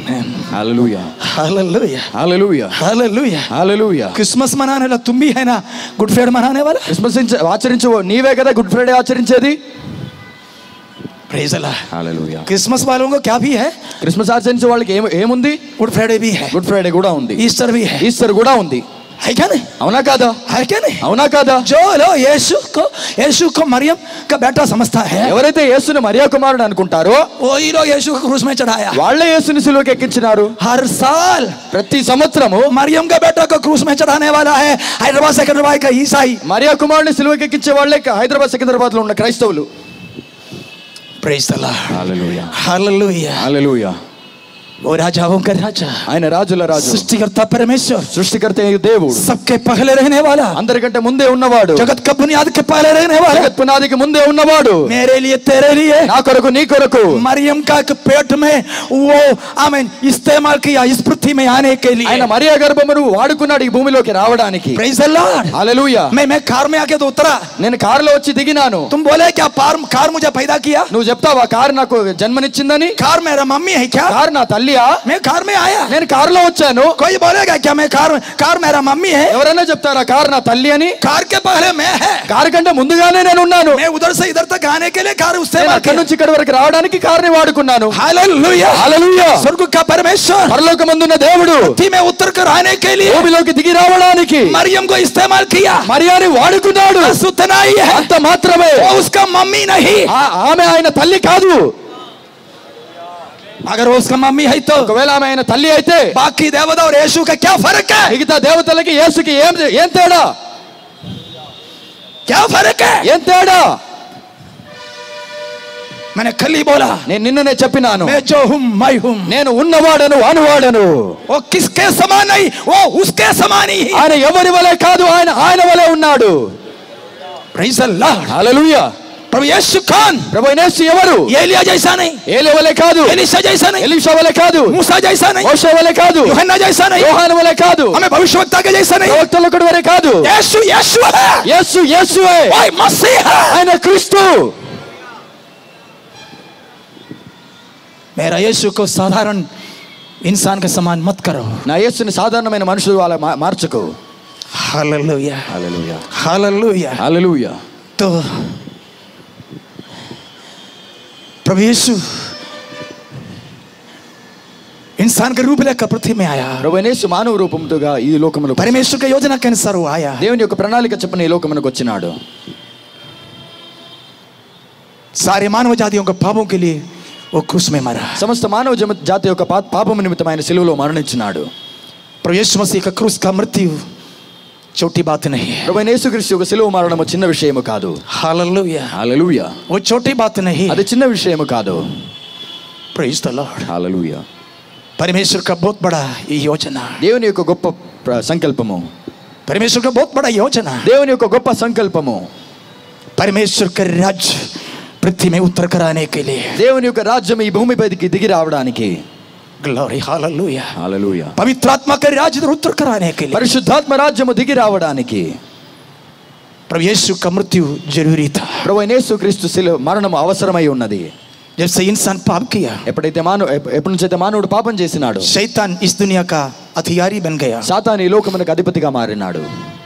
आमेन హల్లెలూయా हालेलुया హల్లెలూయా हालेलुया హల్లెలూయా क्रिसमस मनाने वाला तुम भी है ना गुड फ्राइडे मनाने वाला క్రిస్మస్ ఇంచ- ఆచరించు నీవే కదా గుడ్ ఫ్రైడే ఆచరించేది प्रेज अल्लाह హల్లెలూయా क्रिसमस वालों को क्या भी है క్రిస్మస్ ఆచరించే వాళ్ళకి ఏం ఏముంది गुड फ्राइडे भी है గుడ్ ఫ్రైడే కూడా ఉంది ईस्टर भी है ఈస్టర్ కూడా ఉంది है क्या नहीं అవునా కాదా है क्या नहीं అవునా కాదా जो लोग यीशु को यीशु को मरियम का बेटा समझता है ఎవరైతే యేసుని మరియా కుమారుడు అనుకుంటారో वही लोग यीशु को क्रूस में चढ़ाया వాళ్ళే యేసుని సిలువకి ఎక్కించినారు हर साल ప్రతి సంవత్సరము मरियम का बेटा को क्रूस में चढ़ाने वाला है हैदराबाद सिकंदराबाद का ईसाई మరియా కుమారుని సిలువకి ఎక్కించే వాళ్ళే హైదరాబాద్ సికింద్రాబాద్ లో ఉన్న క్రైస్తవులు praise the Lord hallelujah hallelujah హల్లెలూయా वो राजाओं का राजा ఆయన రాజుల రాజు सृष्टिकर्ता परमेश्वर సృష్టికర్త అయిన దేవుడు सबके पहले रहने वाला అందరికంటే ముందే ఉన్నవాడు जगत का बुनियाद के पहले रहने वाला జగత్ పునాదికి ముందే ఉన్నవాడు मेरे लिए तेरे लिए నా కొరకు నీ కొరకు मरियम का एक पेट में वो आमीन इस्तेमाल किया इस पृथ्वी में आने के लिए ఆయన మరియా గర్భమును వాడుకున్నాడు ఈ భూమిలోకి రావడానికి प्रेज द लॉर्ड హల్లెలూయా मैं मैं कार में आके तो उतरा నేను కారులో వచ్చి దిగినాను तुम बोले क्या पार कार मुझे पैदा किया నువ్వు చెప్తావా కారు నాకు జన్మనిచ్చిందని कार मेरा मम्मी है क्या కారు నా తల్లియా मैं कार में आया నేను కారులో వచ్చాను कोई बोलेगा क्या मैं कार कार मेरा मम्मी है ఎవరైనా చెప్తారా కారు నా తల్లి అని कार के पहले मैं है కారు కంటే ముందుగానే నేను ఉన్నాను मैं उधर से इधर तक आने के लिए कार उससे నేను అక్కడి నుంచి ఇక్కడి వరకు రావడానికి కారుని వాడుకున్నాను हालेलुया హల్లెలూయా स्वर्ग का परमेश्वर పరలోకమందున్న దేవుడు पृथ्वी में उतर कर आने के लिए భూమిలోకి దిగి రావడానికి मरियम को इस्तेमाल किया మరియాని వాడుకున్నాడు बस उतना ही है అంత మాత్రమే वो उसका मम्मी नहीं ఆ- ఆమె ఆయన తల్లి కాదు अगर वो उसका मम्मी है तो ఒకవేళ ఆమె ఆయన తల్లి అయితే बाकी देवता और यीशु का क्या फर्क है మిగతా దేవతలకి యేసుకి ఏం ఏం తేడా क्या फर्क है ఏం తేడా मैंने कल ही बोला నేను నిన్ననే చెప్పినాను मैं जो हूं मैं हूं నేను ఉన్నవాడను అనువాడను वो किसके समान नहीं वो उसके समान ही है ఆయన ఎవరి వలె కాదు ఆయన ఆయన వలె ఉన్నాడు Praise the Lord. హల్లెలూయా प्रभु यीशु खान ప్రభు యేసు ఎవరు एलिया जैसा नहीं ఏలే వలె కాదు एलिशा जैसा नहीं ఎలీషా వలె కాదు मूसा जैसा नहीं మోషే వలె కాదు यूहन्ना जैसा नहीं యోహాను వలె కాదు हमें भविष्यवक्ता के जैसा नहीं ప్రవక్తలొకడు వలె కాదు यीशु यीशु है యేసు యేసువే वही मसीह है ఆయన క్రీస్తు मेरा यीशु को साधारण इंसान के समान मत करो నా యేసుని సాధారణమైన మనుషులు అలా మా- మార్చుకో हालेलुया హల్లెలూయా हालेलुया హల్లెలూయా तो प्रभु यीशु इंसान के रूप लेकर पृथ्वी में आया ప్రభు యేసు మానవ రూపంతోగా ఈ లోకములకు परमेश्वर की योजना के अनुसार वो आया దేవుని యొక్క ప్రణాళిక చెప్పిన ఈ లోకమునకు వచ్చినాడు सारे मानव जातियों के पापों के लिए वो क्रूस में मरा సమస్త మానవ జమ- జాతి యొక్క పా- పాపము నిమిత్తం ఆయన సిలువలో మరణించినాడు प्रभु यीशु मसीह का क्रूस का मृत्यु छोटी बात नहीं है ప్రభు యేసుక్రీస్తు యొక్క సిలువ మరణము చిన్న విషయము కాదు हालेलुया హల్లెలూయా वो छोटी बात नहीं అది చిన్న విషయము కాదు प्रेज द लॉर्ड హల్లెలూయా परमेश्वर का बहुत बड़ा ये योजना దేవుని యొక్క గొప్ప ప్ర- సంకల్పము परमेश्वर का बहुत बड़ा योजना దేవుని యొక్క గొప్ప సంకల్పము परमेश्वर का राज्य पृथ्वी में उतर कर आने के लिए దేవుని యొక్క రాజ్యం ఈ భూమిపైకి దిగి రావడానికి ग्लोरी हालेलुया హల్లెలూయా पवित्र आत्मा का राज्य इधर उतर कर आने के लिए పరిశుద్ధాత్మ రాజ్యము దిగి రావడానికి प्रभु यीशु का मृत्यु जरूरी था ప్రభు యేసుక్రీస్తు సిలువ మరణము అవసరమై ఉన్నది जब से इंसान पाप किया ఎప్పుడైతే మానవ ఎప్ప- ఎప్పటి నుంచైతే మానవుడు పాపం చేసినాడు शैतान इस दुनिया का अधिकारी बन गया సాతాను ఈ లోకమునకు అధిపతిగా మారినాడు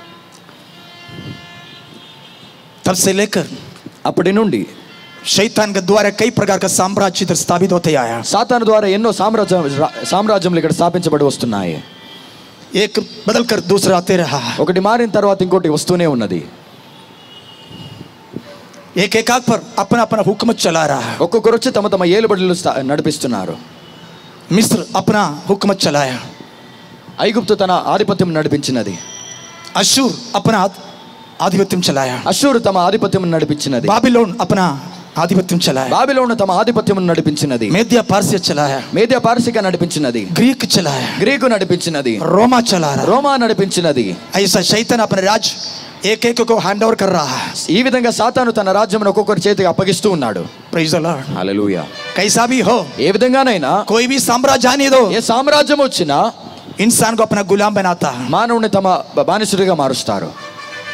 तब से लेकर అప్పటి నుండి शैतान के द्वारा कई प्रकार का साम्राज्य इधर स्थापित होते आया సాతాను ద్వారా ఎన్నో సామ్రాజ్యం రా- సామ్రాజ్యములు ఇక్కడ స్థాపించబడి వస్తున్నాయి एक बदल कर दूसरा आते रहा ఒకటి మారిన తర్వాత ఇంకోటి వస్తూనే ఉన్నది एक एक आग पर अपना अपना हुकूमत चला रहा है ఒక్కొక్కరు వచ్చి తమ తమ ఏలుబడులు స్థా- నడిపిస్తున్నారు मिस्र अपना हुकूमत चलाया ఐగుప్తు తన ఆధిపత్యం నడిపించినది अशूर अपना आध- आधिपत्य चलाया అశూరు తమ ఆధిపత్యం నడిపించినది बाबिलोन अपना आधिपत्य चलाया బాబిలోను తమ ఆధిపత్యం నడిపించినది मेदिया पारसिया चलाया మేద్య పారసిక నడిపించినది ग्रीक चलाया గ్రీకు నడిపించినది रोमा चला रहा రోమా నడిపించినది ऐसा शैतान अपने राज्य एक एक को हैंड ओवर कर रहा है ఈ విధంగా సాతాను తన రాజ్యం ఒక్కొక్కరి చేతికి అప్పగిస్తూ ఉన్నాడు प्रेज द लॉर्ड హల్లెలూయా कैसा भी हो ఏ విధంగానైనా कोई भी साम्राज्य आने दो ఏ సామ్రాజ్యం వచ్చినా इंसान को अपना गुलाम बनाता है మానవుని తమ బ- బానిసుడిగా మారుస్తారు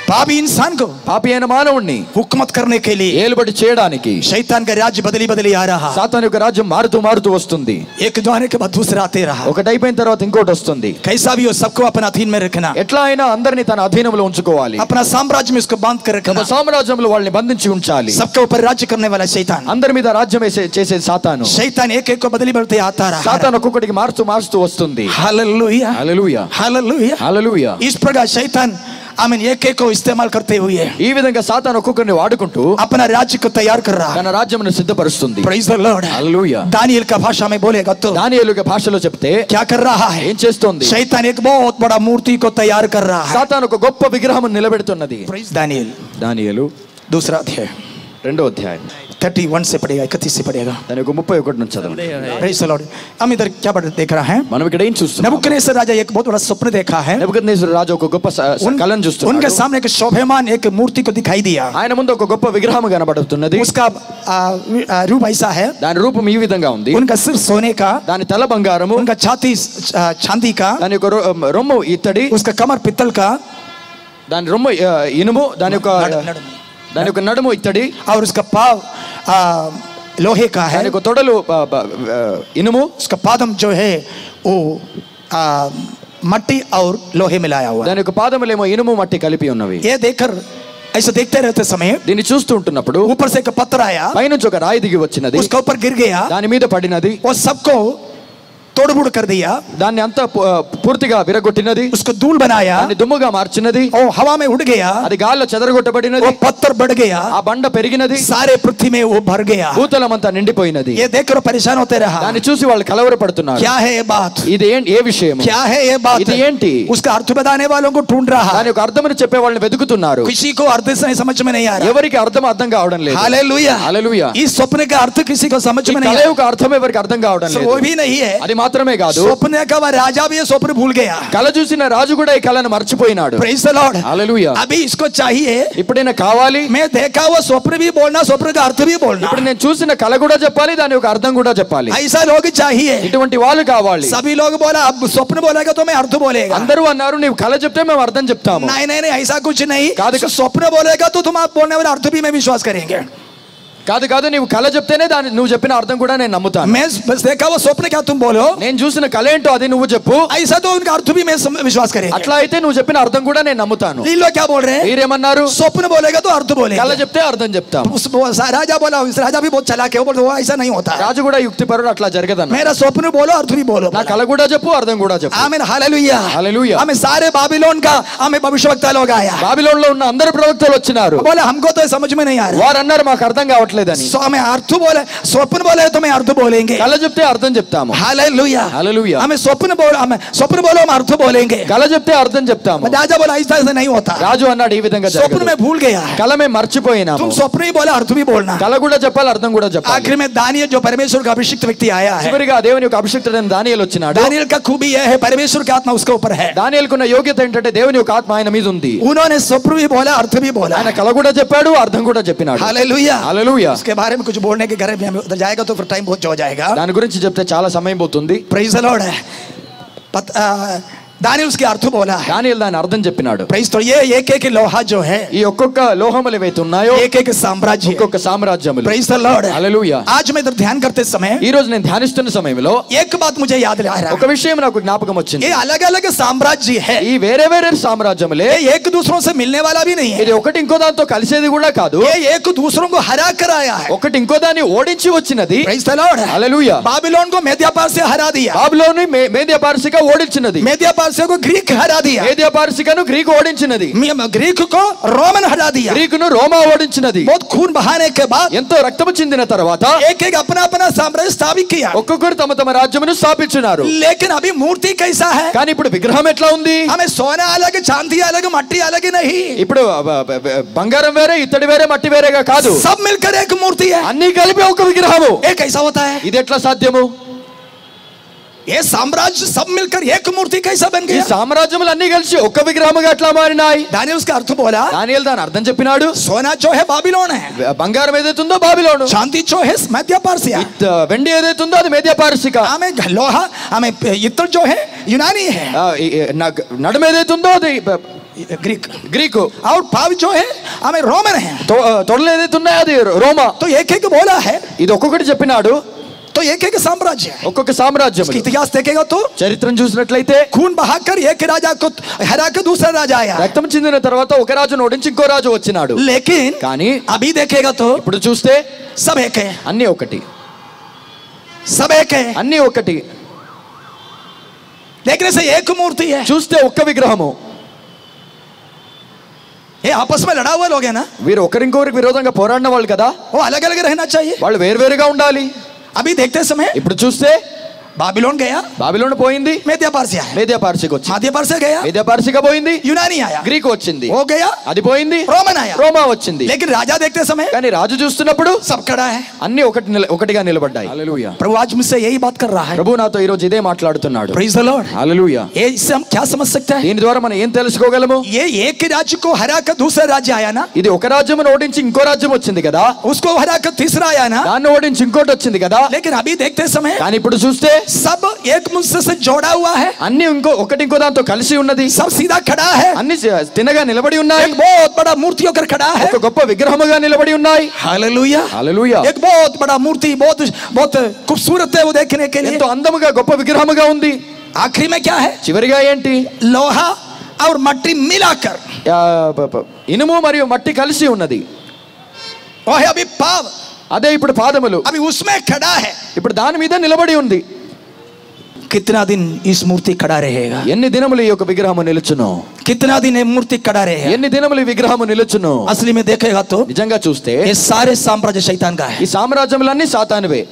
पापी इंसान को పాపి అయిన మానవుణ్ణి हुकूमत करने के लिए ఏలుబడి చేయడానికి शैतान का राज्य बदली बदली आ रहा సాతాన్ యొక్క రాజ్యం మారుతూ మారుతూ వస్తుంది एक द्वारे के बाद दूसरा आते रहा ఒకటి అయిపోయిన తర్వాత ఇంకోటి వస్తుంది कैसा भी हो सबको अपना अधीन में रखना ఎట్లా అయినా అందరినీ తన అధీనంలో ఉంచుకోవాలి अपना साम्राज्य में इसको बांध कर తమ रखना సామ్రాజ్యంలో వాళ్ళని బంధించి ఉంచాలి सबके ऊपर राज्य करने वाला शैतान అందరి మీద రాజ్యం వేసే చేసేది సాతాను शैतान एक एक को बदली बदलते आता रहा సాతాన్ ఒక్కొక్కటికి మారుతూ మారుస్తూ వస్తుంది हालेलुया హల్లెలూయా हालेलुया హల్లెలూయా इस प्रकार शैतान आमीन एक एक को इस्तेमाल करते हुए ఈ విధంగా సాతాన్ ఒక్కొక్కరిని వాడుకుంటూ अपना राज्य को तैयार कर रहा తన రాజ్యమును సిద్ధపరుస్తుంది प्रेज द लॉर्ड హల్లెలూయా दानियल का भाषा में बोलेगा तो దానియేలు యొక్క భాషలో చెప్తే क्या कर रहा है ఏం చేస్తోంది शैतान एक बहुत बड़ा मूर्ति को तैयार कर रहा है సాతాన్ ఒక గొప్ప విగ్రహం నిలబెడుతున్నది प्रेज दानियल దానియేలు दूसरा अध्याय రెండో అధ్యాయం थर्टी वन से पढ़ेगा इकतीस से पढ़ेगा దాని యొక్క ముప్పై ఒకటి నుంచి చదవండి प्रेज द लॉर्ड हम इधर क्या पढ़ देख रहा है మనం ఇక్కడ ఏం చూస్తున్నాం नबुकनेसर राजा एक बहुत बड़ा स्वप्न देखा है నెబుకద్నెజరు రాజు ఒక గొప్ప స- స- उन- కళను उनके చూస్తున్నాడు सामने एक शोभेमान एक मूर्ति को दिखाई दिया ఆయన ముందు ఒక గొప్ప విగ్రహం కనబడుతున్నది उसका आ, आ, रूप ऐसा है దాని రూపం ఈ విధంగా ఉంది उनका सिर सोने का దాని తల బంగారము उनका छाती आ, चांदी का దాని యొక్క రొ- రొమ్ము ఇత్తడి उसका कमर पित्तल का దాని రొమ్ము ఆ, ఇనుము దాని యొక్క నడు- నడుము. దాని యొక్క నడుము ఇత్తడి और उसका पाव आ, लोहे का है దాని యొక్క తొడలు ఆ, బ- ఆ, ఇనుము उसका पादम जो है वो आ, मट्टी और लोहे मिलाया हुआ है। దాని యొక్క పాదములేమో ఇనుము మట్టి కలిపి ఉన్నవి ये देखकर ऐसे देखते रहते समय దీన్ని చూస్తూ ఉంటున్నప్పుడు ऊपर से एक पत्थर आया పైనుంచి ఒక రాయి దిగి వచ్చినది उसका ऊपर गिर गया దాని మీద పడినది वो सबको तोड़बुड़ कर दिया దాన్ని అంతా పు- పూర్తిగా విరగొట్టినది उसको धूल बनाया దాన్ని దుమ్ముగా మార్చినది और हवा में उड़ गया అది గాల్లో చెదరగొట్టబడినది वो पत्थर बढ़ गया ఆ బండ పెరిగినది सारे पृथ्वी में वो भर गया భూతలం అంతా నిండిపోయినది ये देखकर परेशान होते रहा దాన్ని చూసి వాళ్ళు కలవరపడుతున్నారు क्या है ये बात ఇది ఏంటి ఏ విషయం क्या है ये बात ఇది ఏంటి उसका अर्थ बताने वालों को ढूंढ रहा దాని యొక్క అర్థమని చెప్పే వాళ్ళని వెతుకుతున్నారు किसी को अर्थ से समझ में नहीं आ रहा ఎవరికి అర్థం అర్థం కావడం లేదు हालेलुया హల్లెలూయా इस स्वप्न का अर्थ किसी को समझ ఈ में नहीं కళ आ యొక్క అర్థం ఎవరికి అర్థం కావడం रहा లేదు वो भी नहीं है అది మాత్రమే కాదు स्वप्न का वह राजा भी ये स्वप्न भूल गया కళ చూసిన రాజు కూడా ఈ కళను మర్చిపోయినాడు प्रेज द लॉर्ड హల్లెలూయా अभी इसको चाहिए ఇప్పుడైనా కావాలి मैं देखा वो स्वप्न भी बोलना स्वप्न का अर्थ भी बोलना ఇప్పుడు నేను చూసిన కళ కూడా చెప్పాలి దాని యొక్క అర్థం కూడా చెప్పాలి ऐसा लोग चाहिए ఇటువంటి వాళ్ళు కావాలి सभी लोग बोला अब स्वप्न बोलेगा तो मैं अर्थ बोलेगा అందరూ అన్నారు నీవు కళ చెప్తే మేము అర్థం చెప్తాము नहीं नहीं नहीं ऐसा कुछ नहीं काद- स्वप्न बोलेगा तो तुम आप बोलने वाले अर्थ भी में विश्वास करेंगे కాదు కాదు నీవు కళ చెప్తేనే దాని నువ్వు చెప్పిన అర్థం కూడా నేను నమ్ముతాను मैं बस देखा वो स्वप्न क्या तुम बोलो నేను చూసిన కళ ఏంటో అది నువ్వు చెప్పు ऐसा तो उनका अर्थ भी मैं सम- विश्वास करेंगे అట్లా అయితే నువ్వు చెప్పిన అర్థం కూడా నేను నమ్ముతాను ये लोग क्या बोल रहे हैं మీరేమన్నారు स्वप्न बोलेगा तो अर्थ కళ बोलेगा చెప్తే అర్థం చెప్తాం उस वो सा- राजा बोला उस राजा भी बहुत चलाक है वो बोलता वो ऐसा नहीं होता है। రాజు కూడా యుక్తిపరుడు అట్లా జరగదన్న मेरा स्वप्न बोलो अर्थ भी बोलो నా కళ కూడా చెప్పు అర్థం కూడా చెప్పు आमीन हालेलुया हालेलुया। हमें सारे बाबिलोन का हमें भविष्यवक्ता लोग आया బాబిలోన్ లో ఉన్న అందరు ప్రవక్తలు వచ్చినారు बोले हमको तो ये समझ में नहीं आ रहा వారు అన్నారు మాకు అర్థం కావట్లేదని सो हमें अर्थ बोले स्वप्न बोले तो मैं अर्थ बोलेंगे కళ చెప్తే అర్థం చెప్తాము हालेलुया हालेलुया। हमें स्वप्न बोल हमें स्वप्न बोलो हम अर्थ बोलेंगे కళ చెప్తే అర్థం చెప్తాము राजा बोला ऐसा ऐसा नहीं होता రాజు అన్నాడు ఈ విధంగా स्वप्न జరగదు. में भूल गया है కళ మేము మర్చిపోయినాము तुम स्वप्न ही बोला अर्थ भी बोलना కళ కూడా చెప్పాలి అర్థం కూడా చెప్పాలి आखिर में दानियल जो परमेश्वर का अभिषिक्त व्यक्ति आया है చివరిగా ఆ దేవుని యొక్క అభిషిక్తుడైన దానియేలు వచ్చినాడు दानियल का खूबी यह है परमेश्वर की आत्मा उसके ऊपर है దానియేలుకున్న యోగ్యత ఏంటంటే దేవుని యొక్క ఆత్మ ఆయన మీద ఉంది उन्होंने स्वप्न भी बोला अर्थ भी बोला ఆయన కళ కూడా చెప్పాడు అర్థం కూడా చెప్పినాడు हालेलुया హల్లెలూయా उसके बारे में कुछ बोलने के घर में हमें उधर जाएगा तो फिर टाइम बहुत हो जाएगा దాని గురించి చెప్తే చాలా సమయం పోతుంది प्रेज द लॉर्ड है पत- आ, दानियल उसके अर्थ बोला है దానియేలు దాని అర్థం చెప్పినాడు प्रेज तो ये एक एक लोहा जो है ఈ ఒక్కొక్క లోహములు ఏవైతే ఉన్నాయో एक एक साम्राज्य ఒక్కొక్క సామ్రాజ్యములు प्रेज द लॉर्ड హల్లెలూయా आज मैं इधर ध्यान करते समय ఈ రోజు నేను ధ్యానిస్తున్న సమయంలో एक बात मुझे याद आ रहा ఒక है విషయం నాకు జ్ఞాపకం వచ్చింది ये अलग अलग साम्राज्य है ఈ వేరే వేరే సామ్రాజ్యములే ये एक दूसरों से मिलने वाला भी नहीं है ఇది ఒకటి ఇంకో దాంతో కలిసేది కూడా కాదు ये एक दूसरों को हरा कर आया है ఒకటి ఇంకో దాన్ని ఓడించి వచ్చినది praise the Lord hallelujah Babylon को मेदियापार से हरा दिया బాబులోని మేదియా పార్సిక ఓడించినది मेदियापार से को ग्रीक हरा दिया మేదియా పార్సికను గ్రీకు ఓడించినది मे- ग्रीक को रोमन हरा दिया గ్రీకును రోమా ఓడించినది बहुत खून बहाने के बाद ఎంతో రక్తము చెందిన తర్వాత एक एक अपना अपना साम्राज्य स्थापित किया ఒక్కొక్కరు తమ తమ రాజ్యమును స్థాపించున్నారు लेकिन अभी मूर्ति कैसा है కానీ ఇప్పుడు విగ్రహం ఎట్లా ఉంది हमें सोना अलग चांदी अलग मट्टी अलग नहीं ఇప్పుడు బ- బ- బ- బంగారం వేరే ఇత్తడి వేరే మట్టి వేరేగా కాదు सब मिलकर एक मूर्ति है అన్ని కలిపి ఒక విగ్రహము ये कैसा होता है ఇది ఎట్లా సాధ్యము ये साम्राज्य सब मिलकर एक मूर्ति कैसा बन ఈ गया సామ్రాజ్యములు అన్ని కలిసి ఒక్క విగ్రహముగా ఎట్లా మారినాయి दानियल उसका अर्थ बोला దానియేలు దాని అర్థం చెప్పినాడు सोना जो है बाबिलोन है బంగారం ఏదైతుందో బాబిలోను चांदी जो है मध्य पारसिया ఇత్- వెండి ఏదైతుందో అది మేద్య పారసిక हमें लोहा हमें इत्र जो है यूनानी है ఆ, ఈ- ఈ నగ్- నడుము ఏదైతుందో అది బ- ग्रीक గ్రీకు और पाव जो है हमें रोमन है తొ- ఆ, తొడలు ఏదైతే ఉన్నాయో అది రోమా तो एक एक बोला है ఇది ఒక్కొక్కటి చెప్పినాడు तो एक एक साम्राज्य है ఒక్కొక్క సామ్రాజ్యం इसका इतिहास देखेगा तो చరిత్రను చూసినట్లయితే खून बहाकर एक राजा को हरा के दूसरा राजा आया రక్తం చెందిన తర్వాత ఒక రాజును ఓడించి ఇంకో రాజు వచ్చినాడు लेकिन కానీ अभी देखेगा तो ఇప్పుడు చూస్తే सब एक है అన్ని ఒకటి सब एक है అన్ని ఒకటి देखने से एक मूर्ति है చూస్తే ఒక్క విగ్రహము ये आपस में लड़ा हुआ लोग है ना వీరు ఒకరింకొకరికి విరోధంగా పోరాడిన వాళ్ళు కదా वो अलग अलग रहना चाहिए వాళ్ళు వేరువేరుగా ఉండాలి अभी देखते समय ఇప్పుడు చూస్తే बाबिलोन गया బాబిలోని పోయింది मेदिया पारसिया है మేదియా పార్సికి వచ్చింది माध्य पारसिया गया మేదియా పార్సిగా పోయింది यूनानी आया గ్రీకు వచ్చింది वो गया అది పోయింది रोमन आया రోమా వచ్చింది लेकिन राजा देखते समय కానీ రాజు చూస్తున్నప్పుడు सब खड़ा है అన్ని ఒకటి నిల- ఒకటిగా నిలబడ్డాయి హల్లెలూయా प्रभु आज मुझसे यही बात कर रहा है ప్రభు నాతో ఈ రోజు ఇదే మాట్లాడుతున్నాడు प्रेज द लॉर्ड హల్లెలూయా ये इससे हम क्या समझ सकते हैं దీని ద్వారా మనం ఏం తెలుసుకోగలము ये एक राज्य को हरा कर दूसरा राज्य आया ना ఇది ఒక రాజ్యమును ఓడించి ఇంకో రాజ్యం వచ్చింది కదా उसको हरा कर तीसरा आया ना దాన్ని ఓడించి ఇంకోటి వచ్చింది కదా लेकिन अभी देखते समय కానీ ఇప్పుడు చూస్తే सब एक मुझसे से जोड़ा हुआ है అన్ని ఇంకో ఒకటి ఇంకో దాంతో కలిసి ఉన్నది सब सीधा खड़ा है అన్ని సి- తినగా నిలబడి ఉన్నాయి एक बहुत बड़ा मूर्ति होकर खड़ा है ఒక గొప్ప విగ్రహముగా నిలబడి ఉన్నాయి हालेलुया హల్లెలూయా एक बहुत बड़ा मूर्ति बहुत बहुत खूबसूरत है वो देखने के लिए ఎంతో అందముగా గొప్ప విగ్రహముగా ఉంది आखिरी में क्या है చివరిగా ఏంటి लोहा और मट्टी मिलाकर ఆ, ప- ప- ఇనుము మరియు మట్టి కలిసి ఉన్నది वो है अभी पाव అదే ఇప్పుడు పాదములు अभी उसमें खड़ा है ఇప్పుడు దాని మీద నిలబడి ఉంది कितना दिन इस मूर्ति खड़ा रहेगा ఎన్ని దినములు ఈ యొక్క విగ్రహము నిలుచును कितना दिन ये मूर्ति खड़ा रहेगा ఎన్ని దినములు ఈ విగ్రహము నిలుచును असली में देखेगा तो నిజంగా చూస్తే ये सारे साम्राज्य शैतान का है ఈ సామ్రాజ్యములన్నీ సాతానువే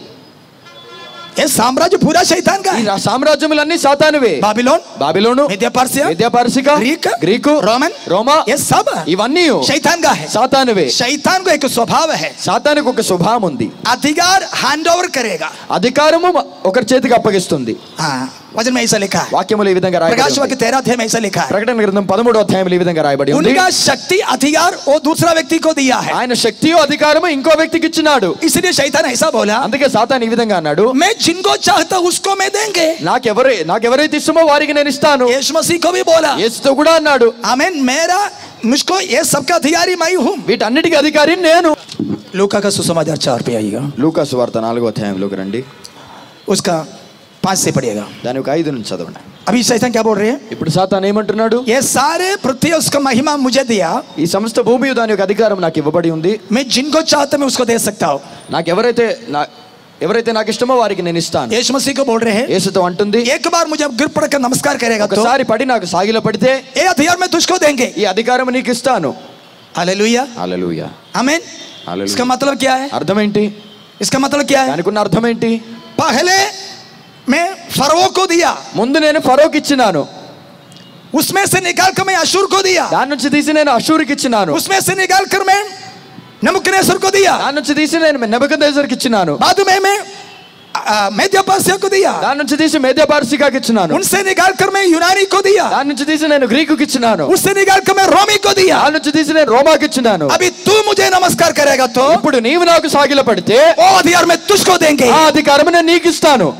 ये साम्राज्य पूरा शैतान का ఈ है రా- సామ్రాజ్యములన్నీ సాతానువే बाबिलोन బాబిలోను मेदिया पार्सिया విద్యాపారసిక ग्रीक గ్రీకు रोमन రోమా ये सब ఇవన్నీ शैतान का है సాతానువే शैतान को एक स्वभाव है సాతానికి ఒక స్వభావం ఉంది अधिकार हैंड ओवर करेगा అధికారము ఒకరి చేతికి అప్పగిస్తుంది हाँ वचन में ऐसा लिखा है వాక్యములు ఈ విధంగా రాయబడి प्रकाश ఉంది. वाक्य तेरह अध्याय में ऐसा लिखा है ప్రకటన గ్రంథం పదమూడో అధ్యాయంలో ఈ విధంగా రాయబడి ఉంది उनका शक्ति अधिकार वो दूसरा व्यक्ति को दिया है ఆయన శక్తియో అధికారము ఇంకో వ్యక్తికి ఇచ్చినాడు इसलिए शैतान ऐसा बोला అందుకే సాతాన్ ఈ విధంగా అన్నాడు मैं जिनको चाहता हूं उसको मैं देंगे నాకెవరు నాకెవరైతే ఇష్టమో వారికి నేను ఇస్తాను यीशु मसीह को भी बोला యేసుతో కూడా అన్నాడు आमीन मेरा मुझको ये सबका अधिकारी मैं हूं వీటన్నిటికీ అధికారి నేను लूका का सुसमाचार चार पे आइएगा లూకాసు వార్త నాలుగో అధ్యాయంలోకి రండి उसका पांच से पढ़िएगा దాని ఒక ఐదు నుంచి చదవండి अभी शैतान क्या बोल रहे हैं ఇప్పుడు సాతాన్ ఏమంటున్నాడు ये सारे पृथ्वी उसका महिमा मुझे दिया ఈ సమస్త భూమి దాని యొక్క అధికారం నాకు ఇవ్వబడి ఉంది मैं जिनको चाहता मैं उसको दे सकता हूं నాకు ఎవరైతే నా ఎవరైతే నాకు ఇష్టమో వారికి నేను ఇస్తాను यीशु मसीह को बोल रहे हैं యేసుతో అంటుంది एक बार मुझे अब गिर पड़कर नमस्कार करेगा तो ఒకసారి పడి నాకు సాగిలో పడితే ये अधिकार मैं तुझको देंगे ఈ అధికారం నీకు ఇస్తాను हालेलुया హల్లెలూయా आमीन हालेलुया। इसका मतलब क्या है అర్థం ఏంటి इसका मतलब क्या है దానికి ఉన్న అర్థం ఏంటి पहले मैं फरो को दिया ముందు నేను ఫరోకి ఇచ్చినాను उसमें से निकाल कर मैं अशुर को दिया దాని నుంచి తీసి నేను అషూర్కి ఇచ్చినాను उसमें से निकाल कर मैं नमुकनेसर को दिया దాని నుంచి తీసి నేను నెబుకద్నెజర్కి ఇచ్చినాను बाद में मैं मेद्यपास्य को दिया దాని నుంచి తీసి మేధ్య పార్సికాకి ఇచ్చినాను उनसे निकाल कर मैं यूनानी को दिया దాని నుంచి తీసి నేను గ్రీకుకి ఇచ్చినాను उससे निकाल कर मैं रोमी को दिया దాని నుంచి తీసి నేను రోమాకి ఇచ్చినాను अभी तू मुझे नमस्कार करेगा तो ఇప్పుడు నీవు నాకు సాగిల పడితే वो अधिकार मैं तुझको देंगे ఆ అధికారం నేను నీకు ఇస్తాను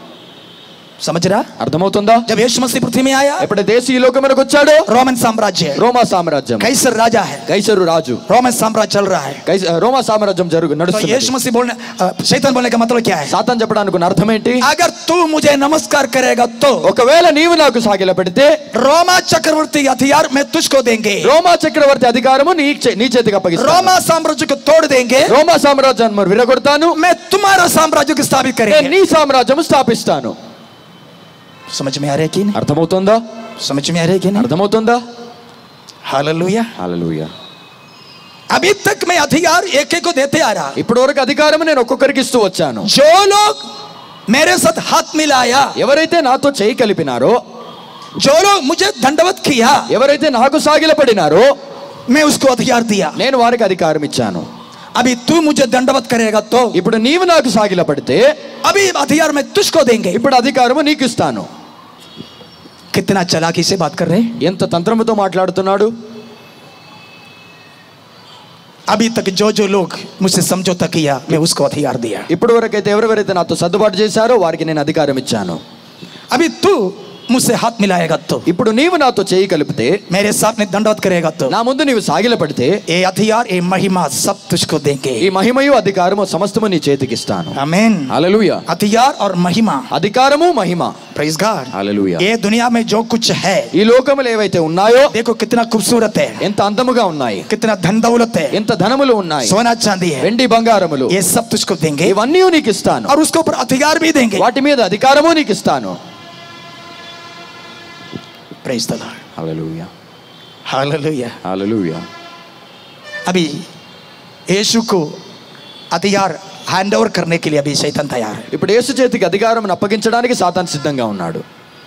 समझ रहा అర్థమవుతుందా जब यीशु मसीह पृथ्वी में आया ఎప్పుడు దేశీ ఈ లోకమునకు వచ్చాడో रोमन साम्राज्य రోమా సామ్రాజ్యం कैसर राजा है కైసరు రాజు रोमन साम्राज्य चल रहा है కైస- రోమా సామ్రాజ్యం జరుగు तो నడుస్తుంది यीशु मसीह बोलने अ, शैतान बोलने का मतलब क्या है సాతాన్ చెప్పడానికి ఉన్న అర్థం ఏంటి अगर तू मुझे नमस्कार करेगा तो ఒకవేళ నీవు నాకు సాగిల పెడితే रोमा चक्रवर्ती अधिकार मैं तुझको देंगे రోమా చక్రవర్తి అధికారము నీ చే- నీ చేతికి అప్పగిస్తాను रोमा साम्राज्य को तोड़ देंगे రోమా సామ్రాజ్యాన్ని మరి విరగొడతాను मैं तुम्हारा साम्राज्य को स्थापित నేను करेंगे నీ సామ్రాజ్యము స్థాపిస్తాను समझ में आ रहा है कि नहीं అర్థమవుతుందా समझ में आ रहा है कि नहीं అర్థమవుతుందా हालेलुया హల్లెలూయా अभी तक मैं अधिकार एक एक को देते आ रहा ఇప్పటి వరకు అధికారం నేను ఒక్కొక్కరికి ఇస్తూ వచ్చాను जो लोग मेरे साथ हाथ मिलाया ఎవరైతే నాతో చేయి కలిపినారో जो लोग मुझे दंडवत किया ఎవరైతే నాకు సాగిల పడినారో मैं उसको अधिकार दिया నేను వారికి అధికారం ఇచ్చాను अभी तू मुझे दंडवत करेगा तो ఇప్పుడు నీవు నాకు సాగిల పడితే अभी अधिकार मैं तुझको देंगे ఇప్పుడు అధికారము నీకు ఇస్తాను कितना चालाकी से बात कर रहे हैं ఎంత తంత్రముతో మాట్లాడుతున్నాడు अभी तक जो जो लोग मुझसे समझौता किया मैं उसको अधिकार दिया ఇప్పటి వరకు అయితే ఎవరెవరైతే నాతో సర్దుబాటు చేశారో వారికి నేను అధికారం ఇచ్చాను अभी तू मुझसे हाथ मिलाएगा तो ఇప్పుడు నీవు నాతో చేయి కలిపితే मेरे सामने दंडवत करेगा तो నా ముందు నీవు సాగిల పడితే ये हथियार ये महिमा सब तुझको देंगे ఈ మహిమయు అధికారము సమస్తము నీ చేతికిస్తాను आमीन హల్లెలూయ हथियार और महिमा అధికారము మహిమ प्रेज गॉड హల్లెలూయ ये दुनिया में जो कुछ है ఈ లోకములు ఏవైతే ఉన్నాయో देखो कितना खूबसूरत है ఎంత అందముగా ఉన్నాయి कितना धन दौलत है ఎంత ధనములు ఉన్నాయి सोना चांदी है వెండి బంగారములు ये सब तुझको देंगे ఇవన్నీ నీకు ఇస్తాను और उसके ऊपर हथियार भी देंगे వాటి మీద అధికారము నీకు ఇస్తాను praise the Lord hallelujah hallelujah hallelujah अभी यीशु को हथियार हैंड ओवर करने के लिए अभी शैतान तैयार है ఇప్పుడు యేసు చేతికి అధికారం అప్పగించడానికి సాతాన్ సిద్ధంగా ఉన్నాడు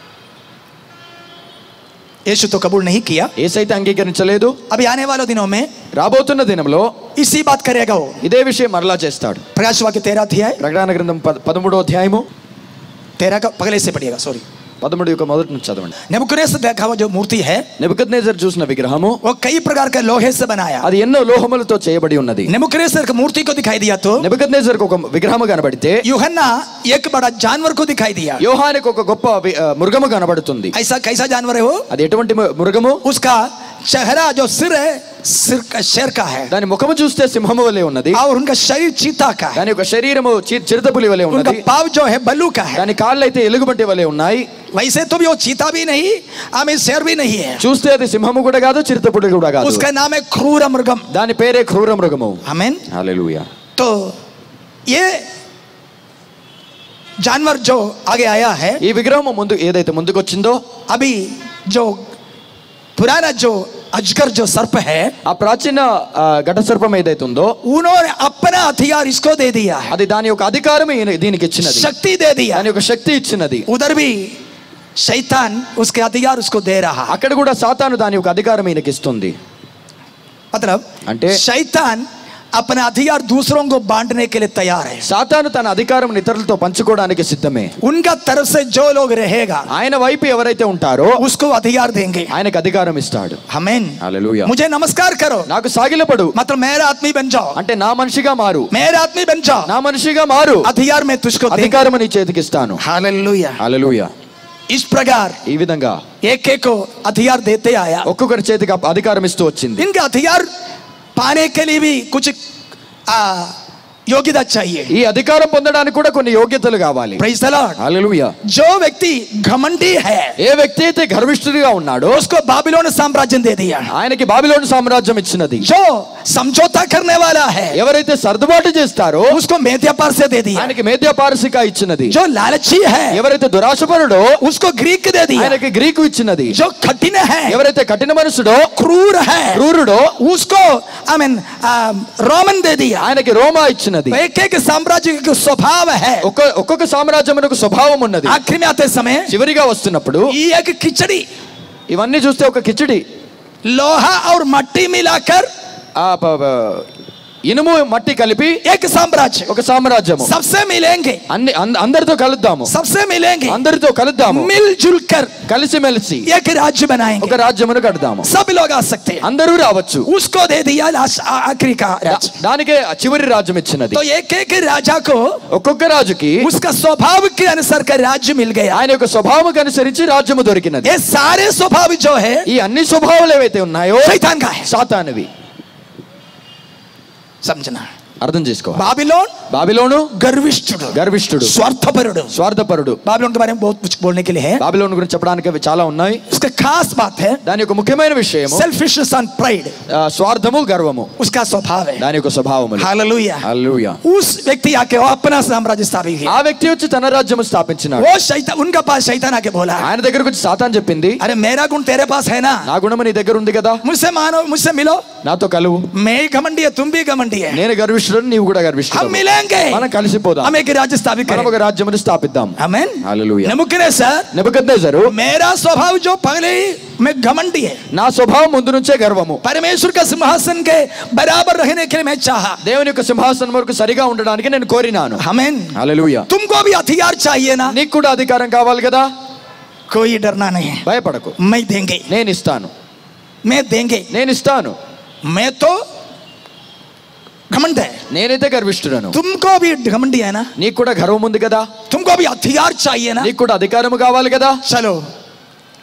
यीशु तो कबूल नहीं किया ఏసైతే అంగీకరించలేదు अभी आने वाले दिनों में రాబోతున్న దినంలో इसी बात करेगा वो ఇదే విషయం మరలా చేస్తాడు प्रकाश वाक्य तेरह अध्याय ప్రకటన గ్రంథం పద- పదమూడో అధ్యాయము तेरह का पगले से पढ़िएगा सॉरी పదమూడు యొక్క మొదటి నుంచి చదవండి नेबुकदनेस्सर देखा हुआ जो मूर्ति है నెబుకద్నేజర్ చూసిన విగ్రహము वो कई प्रकार के लोहे से बनाया అది ఎన్నో లోహములతో చేయబడి ఉన్నది नेबुकदनेस्सर की मूर्ति को दिखाई दिया तो నెబుకద్నేజర్ ఒక విగ్రహము కనబడితే यूहन्ना एक बड़ा जानवर को दिखाई दिया యోహానికి ఒక గొప్ప వి- ఆ, మృగము కనబడుతుంది ऐसा कैसा जानवर है वो అది ఎటువంటి ము- మృగము उसका चेहरा जो सिर है सिर का शेर का है దాని ముఖము చూస్తే సింహము వలె ఉన్నది और उनका शरीर चीता का है దాని యొక్క శరీరము చి- చిరుతపులి వలె उनका ఉన్నది पाव जो है बल्लू का है దాని కాళ్ళు అయితే ఎలుగుబంటి వలె ఉన్నాయి वैसे तो भी वो चीता भी नहीं हमें शेर भी नहीं है చూస్తే అది సింహము కూడా కాదు చిరుతపులి కూడా కాదు उसका नाम है क्रूर मृगम దాని పేరే క్రూర మృగము आमीन హల్లెలూయా तो ये जानवर जो आगे आया है ఈ విగ్రహము ముందు ఏదైతే ముందుకొచ్చిందో अभी जो पुराना जो अजगर जो सर्प है ఆ ప్రాచీన ఆ, ఘట సర్పం ఏదైతే ఉందో उन्होंने अपना हथियार इसको दे दिया है అది దాని యొక్క అధికారం ఈయన- దీనికి ఇచ్చినది शक्ति दे दिया దాని యొక్క శక్తి ఇచ్చినది उधर भी शैतान उसके हथियार उसको दे रहा है అక్కడ కూడా సాతాను దాని యొక్క అధికారం ఈయనకి ఇస్తుంది मतलब అంటే- शैतान अपना हथियार दूसरों को बांटने के लिए तैयार है సాతాను తన అధికారం ఇతరులతో పంచుకోవడానికి సిద్ధమే उनका तरफ से जो लोग रहेगा ఆయన వైపు ఎవరైతే ఉంటారో उसको हथियार देंगे ఆయనకు అధికారం ఇస్తాడు हमें హల్లెలూయా मुझे नमस्कार करो నాకు సాగిలపడు मतलब मेरा आदमी बन जाओ అంటే నా మనిషిగా మారు मेरा आदमी बन जाओ నా మనిషిగా మారు हथियार मैं तुझको देंगे అధికారం నీ చేతికి ఇస్తాను हालेलुया హల్లెలూయా इस प्रकार ఈ విధంగా एक एक को हथियार देते आया ఒక్కొక్కరి చేతికి అప్- అధికారం ఇస్తూ వచ్చింది इनका हथियार पाने के लिए भी कुछ आ, योग्यता चाहिए ఈ అధికారం పొందడానికి కూడా కొన్ని యోగ్యతలు కావాలి प्रेज द लॉर्ड హల్లెలూయా जो व्यक्ति घमंडी है ఏ వ్యక్తి అయితే గర్విష్ఠుడిగా ఉన్నాడో उसको बाबिलोन साम्राज्य दे दिया ఆయనకి బాబిలోని సామ్రాజ్యం ఇచ్చినది जो समझौता करने वाला है ఎవరైతే సర్దుబాటు చేస్తారో उसको मेद्यापार से दे दिया ఆయనకి మేధ్య పారసిక ఇచ్చినది जो लालची है ఎవరైతే దురాశపరుడో उसको ग्रीक दे दिया ఆయనకి గ్రీకు ఇచ్చినది जो कठिन है ఎవరైతే కఠిన మనుషుడో क्रूर है క్రూరుడో उसको आई मीन रोमन दे दिया ఆయనకి రోమా ఇచ్చినది एक एक साम्राज्य का स्वभाव है ఒక్క ఒక్కొక్క సామ్రాజ్యమునకు స్వభావం ఉన్నది आखिर में आते समय చివరిగా వస్తున్నప్పుడు ये एक खिचड़ी ఇవన్నీ చూస్తే ఒక కిచిడి लोहा और मट्टी मिलाकर ఆ ప- ప- ఇనుము మట్టి కలిపి एक साम्राज्य ఒక సామ్రాజ్యము सबसे मिलेंगे అన్ని అంద- అందరితో కలుద్దాము सबसे मिलेंगे అందరితో కలుద్దాము मिलजुल कर కలిసిమెలిసి एक राज्य बनाएंगे ఒక రాజ్యమును కడదాము सब लोग आ सकते हैं అందరూ రావచ్చు उसको दे दिया लास्ट आ- आखिरी का దా- राज्य దానికే చివరి రాజ్యం ఇచ్చినది तो एक एक राजा को ఒక్కొక్క రాజుకి उसका स्वभाव के अनुसार का राज्य मिल गया ఆయన యొక్క స్వభావం అనుసరించి రాజ్యము దొరికినది ये सारे स्वभाव जो है ఈ అన్ని స్వభావాలు ఏవైతే ఉన్నాయో शैतान का है సాతానివి समझना అర్థం చేసుకో बाबिलोन బాబిలోను गर्विष्ठुడు గర్విష్ఠుడు स्वार्थपरुడు స్వార్థపరుడు बाबिलोन के बारे में बहुत कुछ बोलने के लिए है బాబిలోను గురించి చెప్పడానికి అవి చాలా ఉన్నాయి उसका खास बात है దాని యొక్క ముఖ్యమైన విషయం सेल्फिशनेस एंड प्राइड స్వార్థము గర్వము उसका स्वभाव है దాని యొక్క స్వభావములు हालेलुया హల్లెలూయా उस व्यक्ति आके वो अपना साम्राज्य स्थापित किया ఆ వ్యక్తి వచ్చి తన రాజ్యము స్థాపించినాడు वो शैतान उनका पास शैतान आके बोला ఆయన దగ్గరకు వచ్చి సాతాన్ చెప్పింది अरे मेरा गुण तेरे पास है ना నా గుణము నీ దగ్గర ఉంది కదా मुझसे मानो मुझसे मिलो నాతో కలువు मैं ही घमंडी है तुम भी घमंडी है నేను గర్విష్ఠుడు నీవు కూడా గర్విష్ఠుడు हम मिलेंगे మనం కలిసిపోదాం हम एक राज्य स्थापित మనం करें ఒక రాజ్యమును స్థాపిద్దాం आमेन హల్లెలూయా नेबुकदनेस्सर నెబుకద్నేజరు मेरा स्वभाव जो पहले ही मैं घमंडी है నా స్వభావం ముందు నుంచే గర్వము परमेश्वर का सिंहासन के बराबर रहने के लिए मैं चाहा దేవుని యొక్క సింహాసనం వరకు సరిగా ఉండడానికి నేను కోరినాను आमेन హల్లెలూయా तुमको भी हथियार चाहिए ना నీకు కూడా అధికారం కావాలి కదా कोई डरना नहीं है భయపడకు मैं देंगे నేను ఇస్తాను मैं देंगे నేను ఇస్తాను मैं तो घमंड है నేనైతే గర్విష్ఠుడను तुमको भी घमंडी है ना నీకు కూడా గర్వం ఉంది కదా तुमको भी हथियार चाहिए ना నీకు కూడా అధికారము కావాలి కదా चलो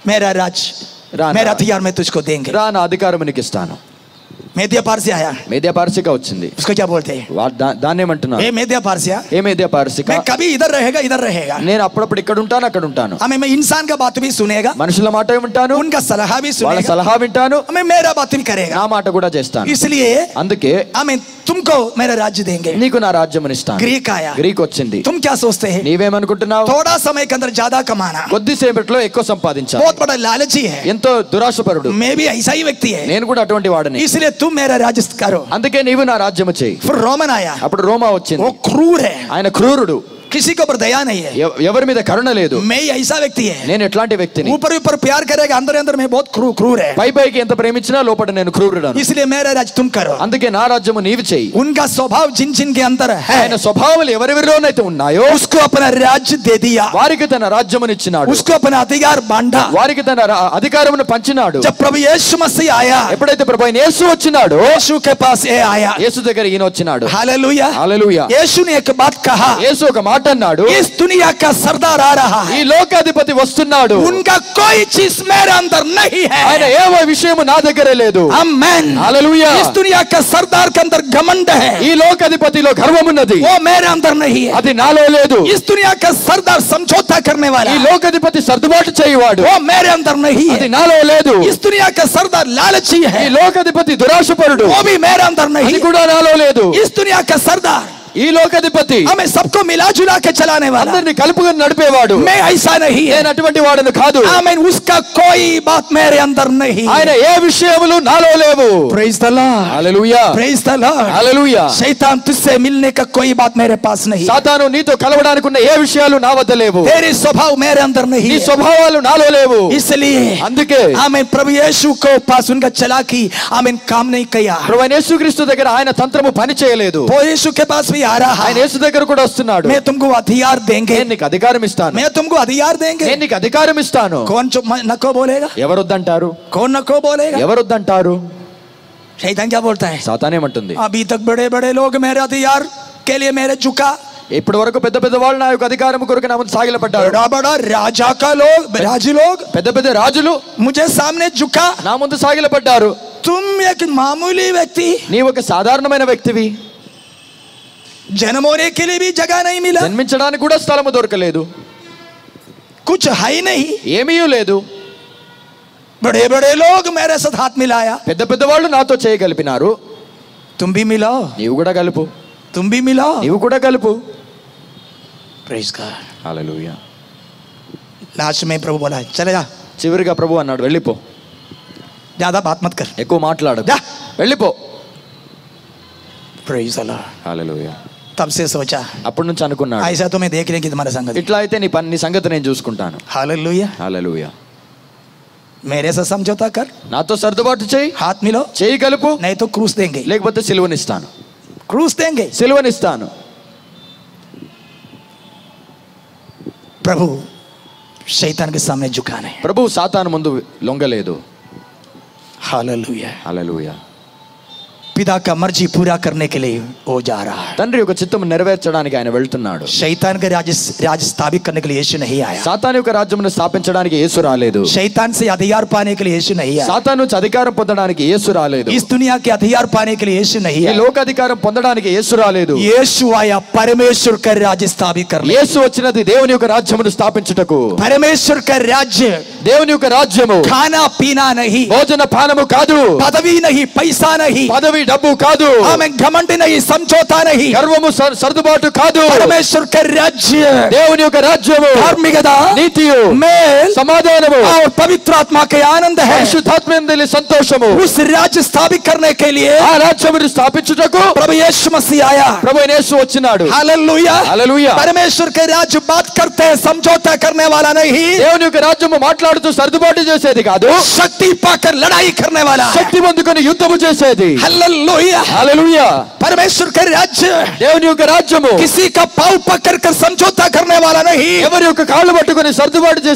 मेरा राज राना। मेरा हथियार मैं तुझको देंगे రా నా అధికారం నీకు ఇస్తాను मेदिया पारसी आया మేధ్య పారసిక వచ్చింది उसको क्या बोलते हैं వా- దా- దాన్ని ఏమంటున్నారు ए मेदिया पारसिया ఏ మేధ్య పారసిక मैं कभी इधर रहेगा इधर रहेगा నేను అప్పుడప్పుడు ఇక్కడ ఉంటాను అక్కడ ఉంటాను हमें मैं इंसान का बात भी सुनेगा మనుషుల మాట వింటాను उनका सलाह भी వాళ్ళ सुनेगा సలహా వింటాను हमें मेरा बात भी करेगा నా మాట కూడా చేస్తాను इसलिए అందుకే हमें तुमको मेरा राज्य देंगे నీకు నా రాజ్యం ఇస్తాను ग्रीक आया గ్రీక్ వచ్చింది तुम क्या सोचते हैं నీవేమనుకుంటున్నావు थोड़ा समय के अंदर ज्यादा कमाना కొద్దిసేపట్లో ఎక్కువ సంపాదించాలి बहुत बड़ा लालची है ఎంతో దురాశపరుడు मैं भी ऐसा ही व्यक्ति है నేను కూడా అటువంటి వాడిని इसलिए तुम मेरा राज्य करो అందుకే నీవు నా రాజ్యము చేయి फिर रोमन आया అప్పుడు రోమా వచ్చింది वो क्रूर है ఆయన క్రూరుడు किसी के ऊपर दया नहीं है ఎవ- ఎవరి మీద కరుణ లేదు मैं ही ऐसा व्यक्ति है నేను ఎట్లాంటి వ్యక్తిని ऊपर ऊपर प्यार करेगा अंदर अंदर में बहुत क्रूर क्रूर है పై పైకి ఎంత ప్రేమించినా లోపల నేను క్రూరుడను इसलिए मेरा राज्य तुम करो అందుకే నా రాజ్యము నీవు చేయి उनका स्वभाव जिन जिन के अंदर है ఆయన స్వభావాలు ఎవరెవరిలోనైతే ఉన్నాయో उसको अपना राज्य दे दिया వారికి తన రాజ్యమునిచ్చినాడు उसको अपना अधिकार बांधा వారికి తన రా- అధికారమును పంచినాడు जब प्रभु यीशु मसीह आया ఎప్పుడైతే ప్రభు అయిన యేసు వచ్చినాడు यीशु के पास ये आया యేసు దగ్గర ఈయన వచ్చినాడు हालेलुया హల్లెలూయా यीशु ने एक बात कहा యేసు ఒక మాట అన్నాడు इस दुनिया का सरदार आ रहा ఈ है లోకాధిపతి వస్తున్నాడు उनका कोई चीज मेरे अंदर नहीं ఆయన है ఏవో విషయము నా దగ్గరే లేదు आमेन హల్లెలూయా इस दुनिया का सरदार के अंदर घमंड ఈ है లోకాధిపతిలో గర్వమున్నది वो मेरे अंदर नहीं है అది నాలో లేదు इस दुनिया का सरदार समझौता करने वाला ఈ లోకాధిపతి సర్దుబాటు చేయవాడు वो मेरे अंदर नहीं అది है నాలో లేదు इस दुनिया का सरदार लालची ఈ है లోకాధిపతి దురాశపరుడు वो भी मेरे अंदर అది नहीं కూడా నాలో లేదు इस दुनिया का सरदार ఈ లోకాధిపతి हमें सबको मिला जुला के चलाने वाला అందరిని కలుపుకొని నడిపేవాడు मैं ऐसा नहीं है నేను అటువంటి వాడను కాదు आमीन उसका कोई बात मेरे अंदर नहीं ఆయన ఏ విషయములు నాలో లేవు praise the Lord hallelujah praise the Lord hallelujah शैतान तुझसे मिलने का कोई बात मेरे पास नहीं సాతాను నీతో కలవడానికి ఉన్న ఏ విషయాలు నా వద్ద లేవు तेरे स्वभाव मेरे अंदर नहीं నీ है స్వభావాలు నాలో లేవు इसलिए అందుకే आमीन प्रभु यीशु को पास उनका चलाकी आमीन काम नहीं किया ప్రభు అయిన యేసుక్రీస్తు దగ్గర ఆయన తంత్రము పని చేయలేదు वो यीशु के पास भी आ रहा ఆయన है యేసు దగ్గర కూడా వస్తున్నాడు मैं तुमको अधिकार देंगे నేను నీకు అధికారం ఇస్తాను मैं तुमको अधिकार देंगे నేను నీకు అధికారం ఇస్తాను कौन चुप नको बोलेगा ఎవరొద్దంటారు कौन नको बोलेगा ఎవరొద్దంటారు शैतान क्या बोलता है సాతానేమంటుంది अभी तक बड़े बड़े लोग मेरे अधिकार के लिए मेरे झुका ఇప్పటి వరకు పెద్ద పెద్ద వాళ్ళు నా యొక్క అధికారం కొరకు నా ముందు సాగిలపడ్డారు बड़ा बड़ा राजा का लोग राज लोग పెద్ద పెద్ద రాజులు मुझे सामने झुका నా ముందు సాగిలపడ్డారు तुम एक मामूली व्यक्ति నీ ఒక సాధారణమైన వ్యక్తివి जन्म होने के लिए भी जगह नहीं मिला జన్మించడానికి కూడా స్థలము దొరకలేదు कुछ है ही नहीं ఏమీ లేదు बड़े बड़े लोग मेरे साथ हाथ मिलाया పెద్ద పెద్ద వాళ్ళు నాతో చేయగలిపినారు तुम भी मिलाओ నీవు కూడా కలుపు तुम भी मिलाओ నీవు కూడా కలుపు प्रेज गॉड హల్లెలూయా लास्ट में प्रभु बोला चले जा చివరిగా ప్రభు అన్నాడు వెళ్ళిపో ज्यादा बात मत कर ఎక్కువ మాట్లాడు जा వెళ్ళిపో प्रेज अल्लाह హల్లెలూయా तब से सोचा అప్పటి నుంచి అనుకున్నాడు ऐसा तो मैं देख लेंगे तुम्हारा संगति ఇట్లా అయితే నీ పని నీ సంగతి నేను చూసుకుంటాను हालेलुया హల్లెలూయా मेरे से समझौता कर నాతో సర్దుబాటు చేయి हाथ मिलो చేయి కలుపు नहीं तो क्रूस देंगे లేకపోతే సిలువనిస్తాను क्रूस देंगे సిలువనిస్తాను प्रभु शैतान के सामने झुकाने ప్రభు సాతాను ముందు లొంగలేదు हालेलुया హల్లెలూయా पिता का मर्जी पूरा करने के लिए वो जा रहा है తండ్రి యొక్క చిత్తం నెరవేర్చడానికి ఆయన వెళ్తున్నాడు शैतान के राज राज स्थापित करने के लिए यीशु नहीं आया సాతాను యొక్క రాజ్యమును స్థాపించడానికి యేసు రాలేదు शैतान से अधिकार पाने के लिए यीशु नहीं आया సాతాను నుంచి అధికారం పొందడానికి యేసు రాలేదు इस दुनिया के अधिकार पाने के लिए यीशु नहीं ఈ आया లోకాధికారం పొందడానికి యేసు రాలేదు यीशु आया परमेश्वर का राज्य स्थापित करने యేసు వచ్చినది దేవుని యొక్క రాజ్యమును స్థాపించుటకు परमेश्वर का राज्य దేవుని యొక్క రాజ్యము खाना पीना नहीं భోజన పానము కాదు पदवी नहीं पैसा नहीं పదవి డబ్బు కాదు हमें घमंड नहीं समझौता नहीं గర్వము సర్- సర్దుబాటు కాదు परमेश्वर का राज्य దేవుని యొక్క రాజ్యము धार्मिकता నీతియు मेल సమాధానము और पवित्र आत्मा के आनंद है పరిశుద్ధాత్మ సంతోషము उस राज्य स्थापित करने के लिए ఆ రాజ్యమును స్థాపించుటకు प्रभु यीशु मसीह आया ప్రభు అయిన యేసు వచ్చినాడు हालेलुया హల్లెలూయా परमेश्वर के राज्य बात करते हैं समझौता करने वाला नहीं దేవుని యొక్క రాజ్యము మాట్లాడుతూ సర్దుబాటు చేసేది కాదు शक्ति पाकर लड़ाई करने वाला है శక్తి పొందుకొని యుద్ధము చేసేది हालेलुया హల్లెలూయా परमेश्वर का राज्य దేవుని యొక్క రాజ్యము किसी का पाव पकड़ कर समझौता करने वाला नहीं ఎవరి యొక్క కాళ్ళు పట్టుకొని సర్దుబాటు చేసేది కాదు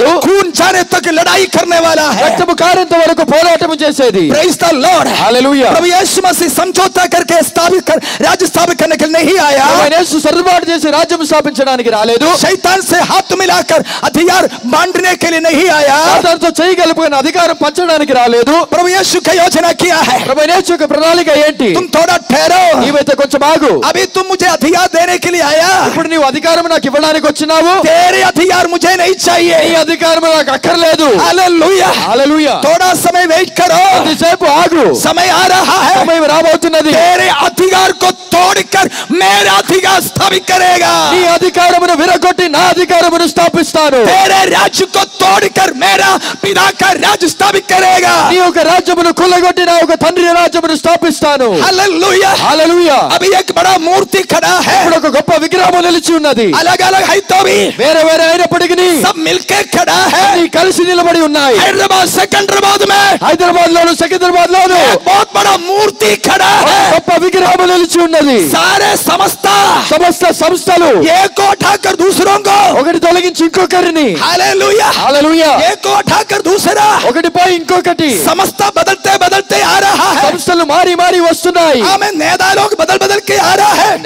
खून जाने तक लड़ाई करने वाला है రక్తము కారేంత వరకు పోరాటం చేసేది Praise the Lord. Hallelujah. प्रभु यीशु मसीह समझौता करके स्थापित कर राज्य स्थापित करने के लिए नहीं आया ఆయన యేసు సర్దుబాటు చేసి రాజ్యం స్థాపించడానికి రాలేదు शैतान से हाथ मिलाकर हथियार बांटने के लिए नहीं आया సాతానుతో చేయగలుపుకున్న అధికారం పంచడానికి రాలేదు प्रभु यीशु का योजना किया है ప్రభు యేసు యొక్క ప్రణాళిక ఏంటి तुम थोड़ा ठहरो నీవైతే కొంచెం ఆగు अभी तुम मुझे हथियार देने के लिए आया ఇప్పుడు నీవు అధికారం నాకు ఇవ్వడానికి వచ్చినావు तेरे हथियार मुझे नहीं ఈ चाहिए అధికారం నాకు అక్కర్లేదు हालेलुया హల్లెలూయా थोड़ा समय वेट करो కొద్దిసేపు ఆగు समय आ रहा है సమయం రాబోతున్నది तेरे अधिकार को तोड़कर मेरा अधिकार स्थापित करेगा నీ అధికారమును విరగొట్టి నా అధికారమును స్థాపిస్తాను तेरे राज्य को तोड़कर मेरा पिता का राज्य स्थापित करेगा నీ యొక్క రాజ్యమును కొల్లగొట్టి నా యొక్క తండ్రి రాజ్యమును స్థాపిస్తాను हालेलुया హల్లెలూయా अभी एक बड़ा मूर्ति खड़ा है ఇప్పుడు ఒక గొప్ప విగ్రహం నిలిచి ఉన్నది अलग अलग है तो भी వేరే వేరే అయినప్పటికీ सब मिलके खड़ा है అన్ని కలిసి నిలబడి ఉన్నాయి हैदराबाद सिकंदराबाद में హైదరాబాద్ లోను సికింద్రాబాద్ లోను एक बहुत बड़ा मूर्ति खड़ा ఒక है గొప్ప విగ్రహం నిలిచి ఉన్నది सारे समस्ता సమస్త సంస్థలు एक को उठाकर दूसरों को ఒకటి తొలగించి ఇంకొకరిని हालेलुया హల్లెలూయా एक को उठाकर दूसरा ఒకటి పోయి ఇంకొకటి समस्ता बदलते बदलते आ रहा है సంస్థలు మారి మారి వస్తున్నాయి हमें नेता लोग बदल बदल के आ रहा है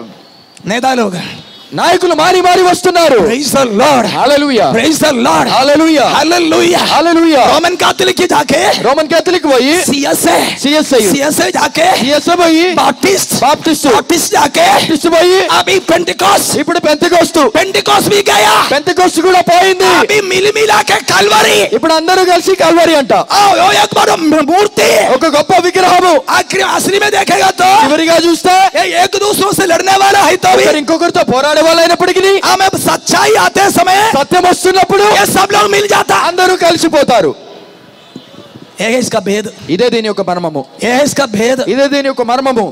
नेता लोग నాయకులు మారి మారి వస్తున్నారు Praise the Lord. Hallelujah Praise the Lord. Hallelujah Hallelujah. Hallelujah Roman Catholic की जाके రోమన్ कैथोलिक పోయి सीएसए CSI. सीएसए जाके సిఎస్ఏ పోయి बाप्टिस्ट బాప్టిస్ట్ बाप्टिस्ट जाके బాప్టిస్ట్ పోయి अभी पेंटिकोस ఇప్పుడు పెంతకోస్తు पेंटिकोस भी गया పెంతకోస్తు కూడా పోయింది अभी मिल मिला के कलवरी ఇప్పుడు అందరూ కలిసి కల్వరి అంట आओ यो एक बड़ा मूर्ति ఒక గొప్ప విగ్రహము आखिर असली में देखेगा तो చివరిగా చూస్తే ये एक दूसरों से लड़ने वाला है तो भी ఒకరు ఇంకొకరితో పోరాడే వాళ్ళు అయినప్పటికీ हमें सच्चाई आते समय సత్యం వస్తున్నప్పుడు ये सब लोग मिल जाता అందరూ కలిసిపోతారు ये है इसका भेद ఇదే దీని యొక్క మర్మము ये है इसका भेद ఇదే దీని యొక్క మర్మము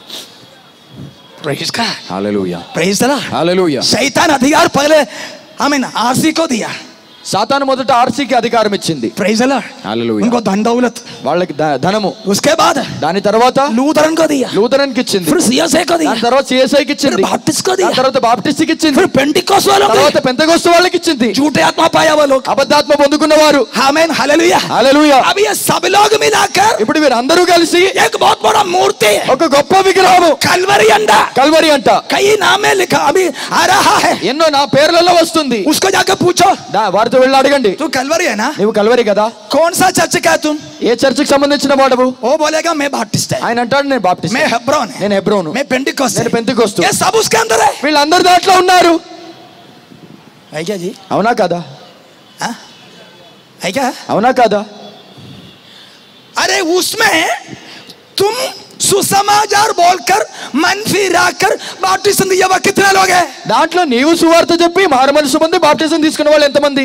प्रेज का హల్లెలూయా प्रेज द హల్లెలూయా शैतान अधिकार पहले हमें आरसी को दिया సాతాను మొదట ఆర్సీకి అధికారం ఇచ్చింది प्रेज द Hallelujah. उनको धन दौलत వాళ్ళకి ద- ధనము उसके बाद దాని తర్వాత लूथरन को दिया లూథరన్ కి ఇచ్చింది फिर सीएसए को दिया దాని తర్వాత సిఎస్ఐ కి फिर ఇచ్చింది बाप्टिस्ट को దాని दिया తర్వాత బాప్టిస్ట్ కి ఇచ్చింది फिर पेंटिकोस वालों को తర్వాత పెంతగోస్తు వాళ్ళకి ఇచ్చింది झूठे आत्मा पाया वो लोग అబద్ధాత్మ పొందుకున్న వారు आमीन हालेलुया హల్లెలూయా अब ये सब लोग मिलाकर ఇప్పుడు వీరందరూ కలిసి एक बहुत बड़ा मूर्ति ఒక గొప్ప విగ్రహము कलवरी अंडा కల్వరి అంట कई नाम में लिखा अभी आ रहा है ఎన్నో నా పేర్లలో వస్తుంది उसको जाकर पूछो దా- వారితో వెళ్ళి అడగండి तू कलवरी है ना నువ్వు కల్వరి కదా कौन सा चर्च का है तुम ఏ చర్చికి సంబంధించిన వాడవు वो बोलेगा मैं बाप्टिस्ट है ఆయన అంటాడు నేను బాప్టిస్ట్ मैं हेब्रोन है నేను హెబ్రోను मैं पेंटिकोस నేను పెంతికోస్తు ये सब उसके अंदर है వీళ్ళందరూ దాంట్లో ఉన్నారు है क्या जी అవునా కదా हाँ? है क्या అవునా కదా अरे उसमें तुम सुसमाचार बोलकर मन फिराकर बाप्टिस्ट दिया हुआ कितने लोग हैं దాంట్లో నీవు సువార్త చెప్పి మారు మనసు మంది బాప్టిజం తీసుకున్న వాళ్ళు ఎంతమంది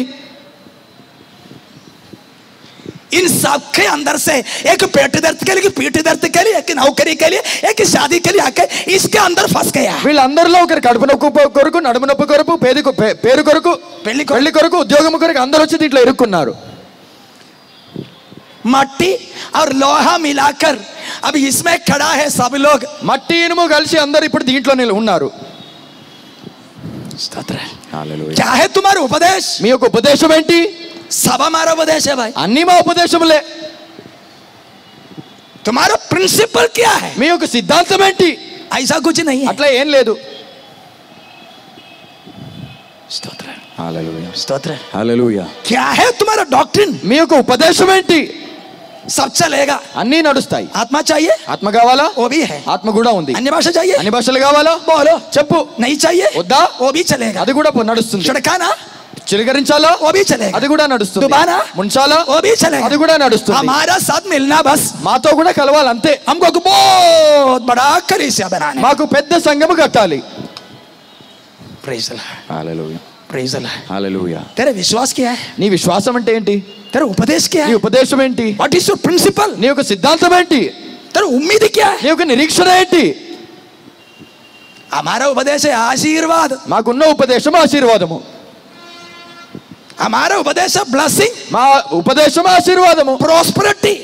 इन सब के अंदर से एक पेट दर्द के लिए पीठ दर्द के लिए एक नौकरी के लिए एक शादी के लिए आके इसके अंदर फंस गया వీళ్ళందరిలో ఒకరు కడుపు నొప్పి కొ- కొరకు నడుము నొప్పి కొరకు పేరు కొ- పే- పేరు కొరకు పెళ్లి కొరకు. పెళ్లి కొరకు ఉద్యోగం కొరకు అందరూ వచ్చి దీంట్లో ఇరుక్కున్నారు मट्टी और लोहा मिलाकर अब इसमें खड़ा है सब लोग మట్టి ఇనుము కలిసి అందరు ఇప్పుడు దీంట్లో నిల- ఉన్నారు क्या है तुम्हारा उपदेश మీ యొక్క ఉపదేశం ఏంటి सब हमारा उपदेश है भाई అన్ని మా ఉపదేశములే तुम्हारा प्रिंसिपल क्या है మీ యొక్క సిద్ధాంతం ఏంటి ऐसा कुछ नहीं है అట్లా ఏం లేదు स्तोत्र హల్లెలూయా स्तोत्र హల్లెలూయా क्या है तुम्हारा डॉक्ट्रिन మీ యొక్క ఉపదేశం ఏంటి सब चलेगा అన్నీ నడుస్తాయి आत्मा चाहिए ఆత్మ కావాలా वो भी है ఆత్మ కూడా ఉంది अन्य भाषा चाहिए అన్ని భాషలు కావాలా बोलो చెప్పు नहीं चाहिए వద్దా वो भी चलेगा అది కూడా పో- నడుస్తుంది छिड़काना చిలకరించాలా वो भी चलेगा అది కూడా నడుస్తుంది దుబారా? ముంచాలా वो भी चलेगा అది కూడా నడుస్తుంది हमारा साथ मिलना बस మాతో కూడా కలవాలి అంతే हमको एक बहुत बड़ा कलीसिया बनाना है మాకు పెద్ద సంఘము కట్టాలి प्रेज హల్లెలూయా प्रेज హల్లెలూయా तेरे विश्वास क्या है నీ విశ్వాసం అంటే ఏంటి तेरा उपदेश क्या నీ है ఉపదేశం ఏంటి व्हाट इज योर प्रिंसिपल నీ యొక్క సిద్ధాంతం ఏంటి तेरा उम्मीद क्या है నీ యొక్క నిరీక్షణ ఏంటి हमारा उपदेश है आशीर्वाद మాకున్న ఉపదేశం ఆశీర్వాదము हमारा उपदेश है ब्लेसिंग మా ఉపదేశం ఆశీర్వాదము प्रॉस्पेरिटी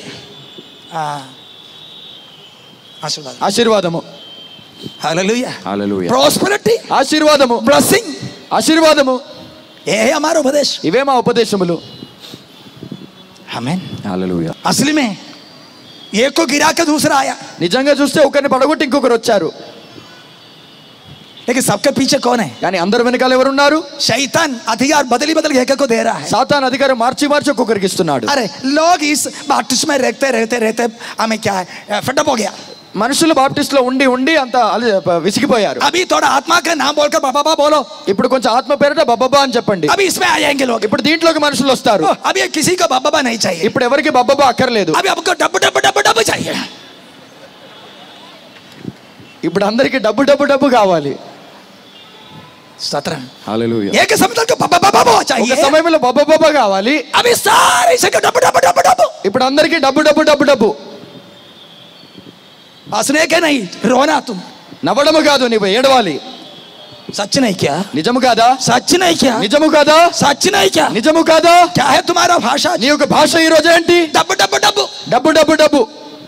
आशीर्वाद ఆశీర్వాదము हालेलुया హల్లెలూయా प्रॉस्पेरिटी ఆశీర్వాదము ब्लेसिंग ఆశీర్వాదము ये है हमारा उपदेश ఇవే మా ఉపదేశములు हमें హల్లెలూయా असली में एक को गिरा के दूसरा आया నిజంగా చూస్తే ఒకరిని పడగొట్టి ఇంకొకరు వచ్చారు लेकिन सबके पीछे कौन है కానీ అందరు వెనకాల ఎవరున్నారు शैतान अधिकार बदली बदल के एक को दे रहा है సాతాన్ అధికారం మార్చి మార్చి ఒక్కొక్కరికి ఇస్తున్నాడు अरे लोग इस बाप्टिस्म में रहते रहते रहते हमें क्या है फटअप हो गया మనుషులు బాప్టిస్ట్ లో ఉండి ఉండి అంత అలి- విసిగిపోయారు अभी थोड़ा आत्मा का नाम बोलकर बाबा बाबा बोलो ఇప్పుడు కొంచెం ఆత్మ పేరట బబ్బబ్బా అని చెప్పండి अभी इसमें आ जाएंगे लोग ఇప్పుడు దీంట్లోకి మనుషులు వస్తారు ओ, अभी किसी को बाबा बाबा नहीं चाहिए ఇప్పుడు ఎవరికి బబ్బబ్బా అక్కర్లేదు अभी आपको डब डब डब डब चाहिए ఇప్పుడు అందరికి డబ్బు డబ్బు డబ్బు కావాలి सत्रह హల్లెలూయా एक समय को बाबा बाबा बाबा ఒక चाहिए సమయంలో బబ్బబ్బా కావాలి अभी सारे से डब डब डब डब ఇప్పుడు అందరికి డబ్బు డబ్బు డబ్బు డబ్బు हंसने के नहीं रोना तुम నవ్వడము కాదు నీవు ఏడవాలి सच नहीं क्या నిజము కాదా सच नहीं क्या నిజము కాదా सच नहीं क्या నిజము కాదా क्या है तुम्हारा भाषा నీ యొక్క భాష ఈ రోజు ఏంటి डब डब डब డబ్బు డబ్బు డబ్బు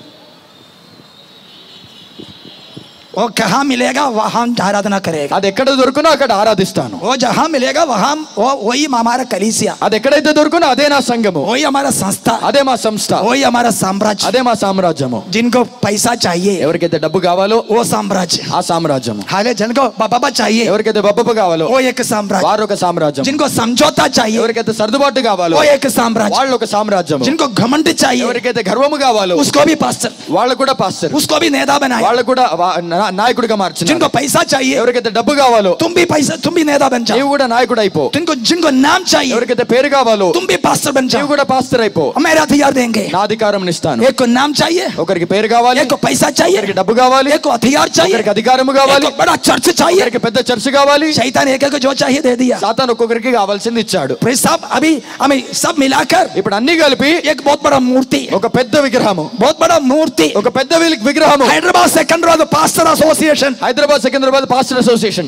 वो कहाँ मिलेगा वहां आराधना करेगा అది ఎక్కడ దొరుకునో అక్కడ ఆరాధిస్తాను वो जहां मिलेगा वहां वो वही हमारा कलीसिया అది ఎక్కడైతే దొరుకునో అదే నా సంఘము वही हमारा संस्था అదే మా సంస్థ वही हमारा साम्राज्य అదే మా సామ్రాజ్యము जिनको पैसा चाहिए ఎవరికైతే డబ్బు కావాలో वो साम्राज्य ఆ సామ్రాజ్యము हाले जिनको बाबा चाहिए ఎవరికైతే బబ్బబ్బ కావాలో वो एक साम्राज्य వారు ఒక సామ్రాజ్యం जिनको समझौता चाहिए ఎవరికైతే సర్దుబాటు కావాలో वो एक साम्राज्य వాళ్ళు ఒక సామ్రాజ్యం जिनको घमंड चाहिए ఎవరికైతే గర్వము కావాలో उसको भी पास्टर వాళ్ళు కూడా పాస్తారు उसको भी नेता बनाया వాళ్ళు కూడా వా- నా- నాయకుడిగా మార్చిన जिनको पैसा चाहिए ఎవరికైతే డబ్బు కావాలో तुम भी पैसा तुम भी नेता बन నీవు जाओ కూడా నాయకుడు అయిపో जिनको जिनको नाम चाहिए ఎవరికైతే పేరు కావాలో तुम भी पास्टर बन నీవు जाओ కూడా పాస్టర్ అయిపో हम मेरा हथियार देंगे నా అధికారం ఇస్తాను एक को नाम चाहिए ఒకరికి పేరు కావాలి एक को पैसा चाहिए ఒకరికి డబ్బు కావాలి एक को हथियार चाहिए ఒకరికి అధికారము కావాలి एक को बड़ा चर्च चाहिए ఒకరికి పెద్ద చర్చ్ కావాలి शैतान एक एक को जो चाहिए दे दिया సాతాన్ ఒక్కొక్కరికి కావాల్సింది ఇచ్చాడు फिर सब अभी हमें सब मिलाकर ఇప్పుడు అన్ని కలిపి एक बहुत बड़ा मूर्ति ఒక పెద్ద విగ్రహము बहुत बड़ा मूर्ति ఒక పెద్ద వి- విగ్రహము हैदराबाद सेकंड pastor association Hyderabad Secunderabad pastor association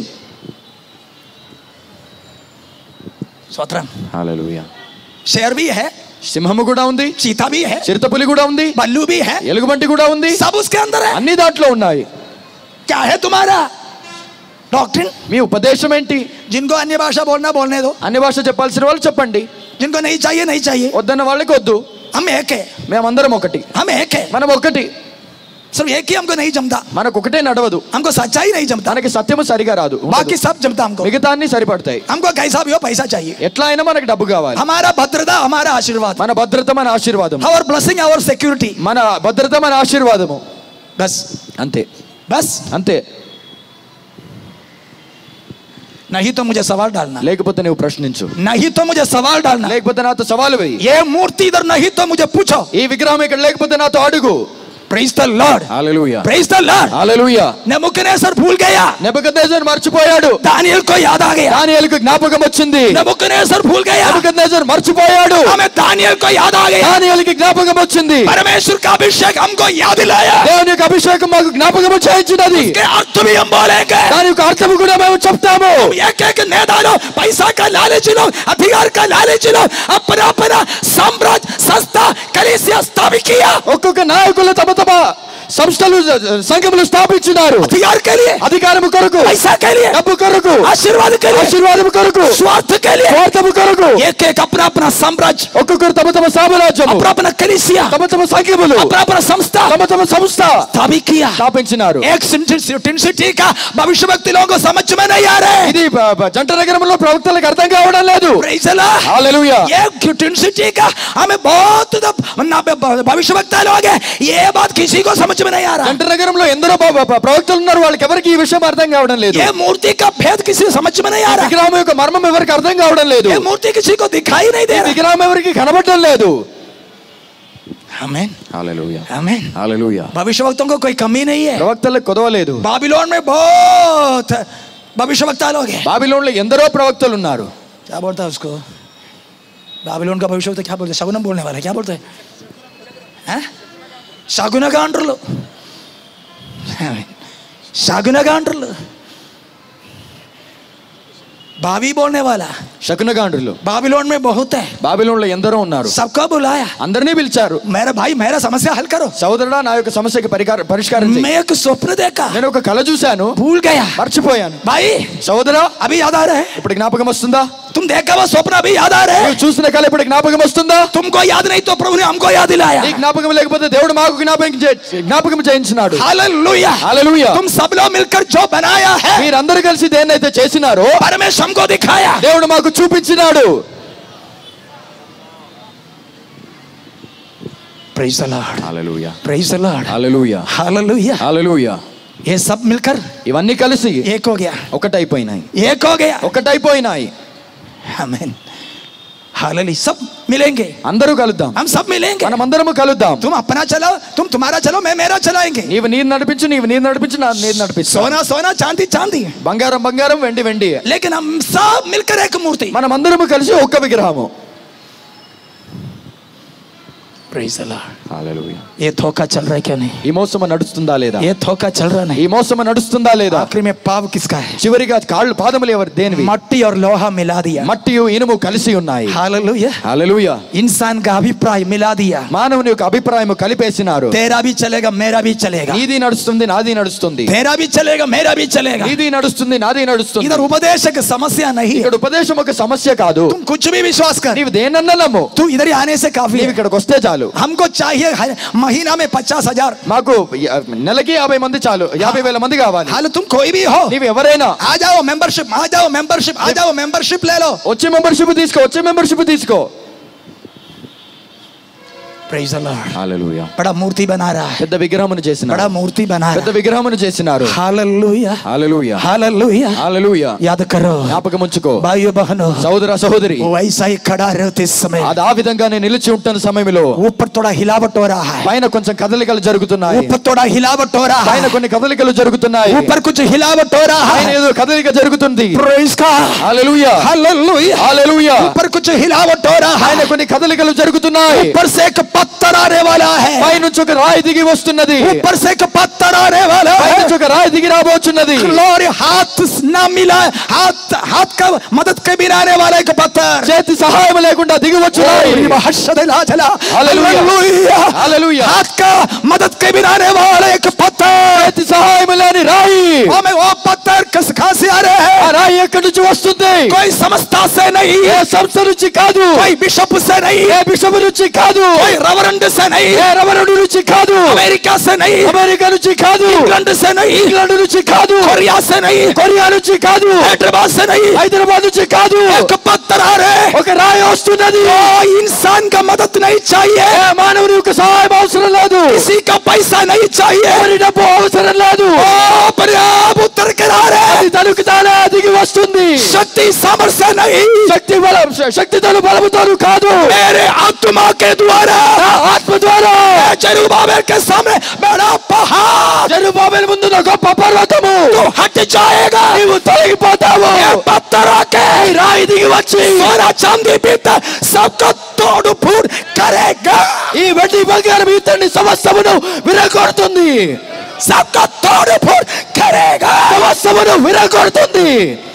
स्वतंत्र హల్లెలూయా शेर भी है సింహము కూడా ఉంది चीता भी है చిరుతపులి కూడా ఉంది बल्लू भी है ఎలుగుబంటి కూడా ఉంది सब उसके अंदर है అన్ని దాంట్లో ఉన్నాయి क्या है तुम्हारा डॉक्ट्रिन మీ ఉపదేశం ఏంటి जिनको अन्य भाषा बोलना बोलने दो అన్ని భాష చెప్పాల్సిన వాళ్ళు చెప్పండి जिनको नहीं चाहिए नहीं चाहिए వద్దన్న వాళ్ళకి వద్దు हम एक है మేమందరం ఒకటి हम एक है మనం ఒకటి सिर्फ एक ही हमको नहीं जमता మనకు ఒకటే నడవదు हमको सच्चाई नहीं जमता తనకి సత్యము సరిగా రాదు ఉండదు. बाकी सब जमता हमको మిగతా అన్ని సరిపడతాయి हमको कैसा भी हो पैसा चाहिए ఎట్లా అయినా మనకి డబ్బు కావాలి हमारा भद्रता हमारा आशीर्वाद మన భద్రత మన ఆశీర్వాదం our blessing our security మన భద్రత మన ఆశీర్వాదము बस అంతే बस అంతే नहीं तो मुझे सवाल डालना లేకపోతే నువ్వు ప్రశ్నించు नहीं तो मुझे सवाल डालना లేకపోతే నాతో సవాలు వేయి ये मूर्ति इधर नहीं तो मुझे पूछो ఈ విగ్రహం ఇక్కడ లేకపోతే నాతో అడుగు praise the Lord hallelujah praise the Lord hallelujah Nebuchadnezzar भूल गया నెబుకద్నెజర్ మర్చిపోయాడు दानियल को याद आ गया దానియేలుకు జ్ఞాపకం వచ్చింది नेबुकदनेस्सर भूल गया నెబుకద్నెజర్ మర్చిపోయాడు हमें दानियल को याद आ गया దానియేలుకి జ్ఞాపకం వచ్చింది परमेश्वर का अभिषेक हमको याद दिलाया దేవుని యొక్క అభిషేకం మాకు జ్ఞాపకం చేయించినది के अर्थ भी हम बोलेंगे దాని యొక్క అర్థము కూడా మేము చెప్తాము एक एक नेता लोग पैसा का लालच लोग अधिकार का लालच लोग अपना अपना साम्राज्य संस्था कलीसिया स्थापित किया ఒక్కొక్క నాయకులు తమ తమ సంస్థలు సంఘములు స్థాపించినారు अधिकार के लिए అధికారము కొరకు पैसा के लिए డబ్బు కొరకు आशीर्वाद के लिए ఆశీర్వాదము కొరకు स्वार्थ के लिए స్వార్థము కొరకు एक एक अपना अपना साम्राज्य ఒక్కొక్కరు తమ తమ సామ్రాజ్యము अपना अपना कलीसिया తమ తమ సంఘములు अपना अपना संस्था తమ తమ సంస్థ स्थापित किया స్థాపించినారు एक टिन सिटी का भविष्य व्यक्ति लोगों को समझ में नहीं आ रहे ఇది బ- బ- జంట నగరంలో ప్రవక్తలకు అర్థం కావడం లేదు Praise the Lord. హల్లెలూయా ये टिन सिटी का हमें बहुत द- ना- भविष्य वक्ता लोग है ये बात किसी को समझ में नहीं आ रहा జంట నగరంలో ఎందరో బ- బ- ప్రవక్తలు ఉన్నారు వాళ్ళకి ఎవరికి ఈ విషయం అర్థం కావడం లేదు ये मूर्ति का भेद किसी को समझ में नहीं आ रहा విగ్రహం యొక్క మర్మం ఎవరికి అర్థం కావడం లేదు ये मूर्ति किसी को दिखाई नहीं दे ఈ रहा విగ్రహం ఎవరికి కనబడడం లేదు आमीन హల్లెలూయా आमीन హల్లెలూయా भविष्य वक्तों को कोई कमी नहीं है ప్రవక్తలకు కొదవలేదు बाबिलोन में बहुत भविष्य वक्ता लोग हैं బాబిలోన్లో ఎందరో ప్రవక్తలు ఉన్నారు क्या बोलता है उसको बाबिलोन का भविष्य वक्ता क्या बोलते हैं शगुनम बोलने वाला है क्या बोलते हैं हैं? शगुन गांड्रल शगुन गांड्रल भावी बोलने वाला శకునగాండ్రులు बाबिलोन में बहुत है బాబిలోన్లో ఎందరో ఉన్నారు सबको बुलाया అందరినీ పిలిచారు मेरा भाई मेरा समस्या हल करो సోదరుడా నా యొక్క సమస్యకి పరికార పరిష్కారం చెయ్యి. मैं एक स्वप्न देखा నేను ఒక కళ చూశాను भूल गया మర్చిపోయాను भाई సోదరా अभी याद आ रहा है ఇప్పుడు జ్ఞాపకం వస్తుందా तुम देखा वो स्वप्न अभी याद आ रहा है నువ్వు చూసిన కళ ఇప్పుడు జ్ఞాపకం వస్తుందా तुमको याद नहीं तो प्रभु ने हमको याद दिलाया నీ జ్ఞాపకం లేకపోతే దేవుడు మాకు జ్ఞాపకం చే- జ్ఞాపకం చేయించినాడు हालेलुया హల్లెలూయా तुम सब लोग मिलकर जो बनाया है మీరందరూ కలిసి దేన్నైతే చేసినారో परमेश्वर हमको दिखाया దేవుడు మాకు చూపించినాడు praise the Lord hallelujah praise the Lord hallelujah hallelujah hallelujah ये सब मिलकर ఇవన్నీ కలిసి एक हो गया ఒకటైపోయినాయి एक हो गया ఒకటైపోయినాయి आमीन हालेलुया सब मिलेंगे అందరూ కలుద్దాం हम सब मिलेंगे మనం అందరము కలుద్దాం तुम अपना चलाओ तुम तुम्हारा चलो मैं मेरा चलाएंगे నీవు నీరు నడిపించు నీవు నీరు నడిపించు నా నీరు నడిపించు सोना सोना चांदी चांदी బంగారం బంగారం వెండి వెండి लेकिन हम सब मिलकर एक मूर्ति మనం అందరము కలిసి ఒక్క విగ్రహము प्रेज द लॉर्ड ये धोखा चल रहा है क्या नहीं ఈ మోసము నడుస్తుందా లేదా ये धोखा चल रहा नहीं ఈ మోసము నడుస్తుందా లేదా आखिरी में पाव किसका है చివరిగా కాళ్ళు పాదములు ఎవరు దేనివి मट्टी और लोहा मिला दिया మట్టి ఇనుము కలిసి ఉన్నాయి हालेलुया హల్లెలూయా इंसान का अभिप्राय मिला दिया మానవుని యొక్క అభిప్రాయం కలిపేసినారు तेरा भी चलेगा मेरा भी चलेगा నీది నడుస్తుంది నాది నడుస్తుంది तेरा भी चलेगा मेरा भी चलेगा నీది నడుస్తుంది నాది నడుస్తుంది इधर उपदेश की समस्या नहीं है ఇక్కడ ఉపదేశం ఒక సమస్య కాదు तुम कुछ भी विश्वास कर నీవు దేనన్నా నమ్ము तू इधर ही आने से काफी నీవు है ఇక్కడికి వస్తే చాలు हमको चाहिए हर महीना में पचास हजार మాకు య- నెలకి యాభై మంది చాలు యాభై వేల మంది కావాలి हाल तुम कोई भी हो నీవు ఎవరైనా आ जाओ मेंबरशिप आ जाओ मेंबरशिप आ जाओ मेंबरशिप ले लो వచ్చే మెంబర్షిప్ తీసుకో వచ్చే మెంబర్షిప్ తీసుకో प्रेज द लॉर्ड बड़ा मूर्ति बना रहा है పెద్ద విగ్రహమును చేసిన बड़ा मूर्ति बना పెద్ద रहा है విగ్రహమును చేసినారు हालेलुया హల్లెలూయా हालेलुया హల్లెలూయా याद करो జ్ఞాపకం ఉంచుకో भाइयों बहनों సోదర సహోదరి वो ऐसा ही खड़ा रहते इस समय అది ఆ విధంగానే నిలిచి ఉంటున్న సమయంలో ऊपर थोड़ा हिलावट हो रहा है పైన కొంచెం కదలికలు జరుగుతున్నాయి ऊपर थोड़ा हिलावट हो रहा పైన है కొన్ని కదలికలు జరుగుతున్నాయి ऊपर कुछ हिलावट हो रहा పైన है ఏదో కదలిక జరుగుతుంది प्रेज का హల్లెలూయా हालेलुया హల్లెలూయా ऊपर कुछ हिलावट हो रहा పైన है కొన్ని కదలికలు జరుగుతున్నాయి ऊपर से एक पत्थर आने वाला है పైనుంచి ఒక రాయి దిగి వస్తున్నది ऊपर से एक पत्थर आने वाला है పైనుంచి ఒక రాయి దిగి రాబోచున్నది ग्लोरी हाथ ना मिला हाथ हाथ का मदद के बिना आने वाला एक पत्थर చేతి సహాయం లేకుండా దిగి వచ్చున్నాయి हर्षदला चला हालेलुया। Hallelujah hallelujah. हाथ का मदद के बिना आने वाला एक पत्थर చేతి సహాయం లేని రాయి हमें वो पत्थर किस कहां से आ रहे ఆ हैं రాయి ఎక్కడి నుంచి వస్తుంది कोई समस्ता से नहीं ఏ సంస్థ నుంచి కాదు कोई बिशप से नहीं ఏ బిషప్ నుంచి కాదు कोई रेवरेंड से नहीं ఏ రమణుడు నుంచి కాదు अमेरिका से नहीं అమెరికా నుంచి కాదు इंग्लैंड से नहीं ఇంగ్లాండ్ నుంచి కాదు कोरिया से नहीं కొరియా నుంచి కాదు हैदराबाद से नहीं హైదరాబాద్ నుంచి కాదు एक पत्थर आ रहे हैं ఒక రాయి వస్తున్నది कोई इंसान का मदद नहीं चाहिए ఏ మానవుని యొక్క సహాయం అవసరం లేదు किसी का पैसा नहीं चाहिए ఎవరి డబ్బు అవసరం లేదు ओ प्रभु उतर कर आ रहे हैं అది తనకు తానే దిగి వస్తుంది शक्ति सामर्थ्य नहीं శక్తి బలం శక్తితోను బలముతోను కాదు मेरे आत्मा के द्वारा నా ఆత్మ ద్వారా जरूबाबेल के सामने बड़ा पहाड़ జరుబాబెల్ ముందు నా గొప్ప పర్వతము तो हट जाएगा నీవు తొలగిపోతావు ये पत्थर आके ఈ రాయి దిగి వచ్చి सोना चांदी पीतल सबको तोड़ फूट करेगा ఈ వెండి బంగారం ఇతన్ని సమస్తమును విరగొడుతుంది सबको तोड़ फूट करेगा సమస్తమును విరగొడుతుంది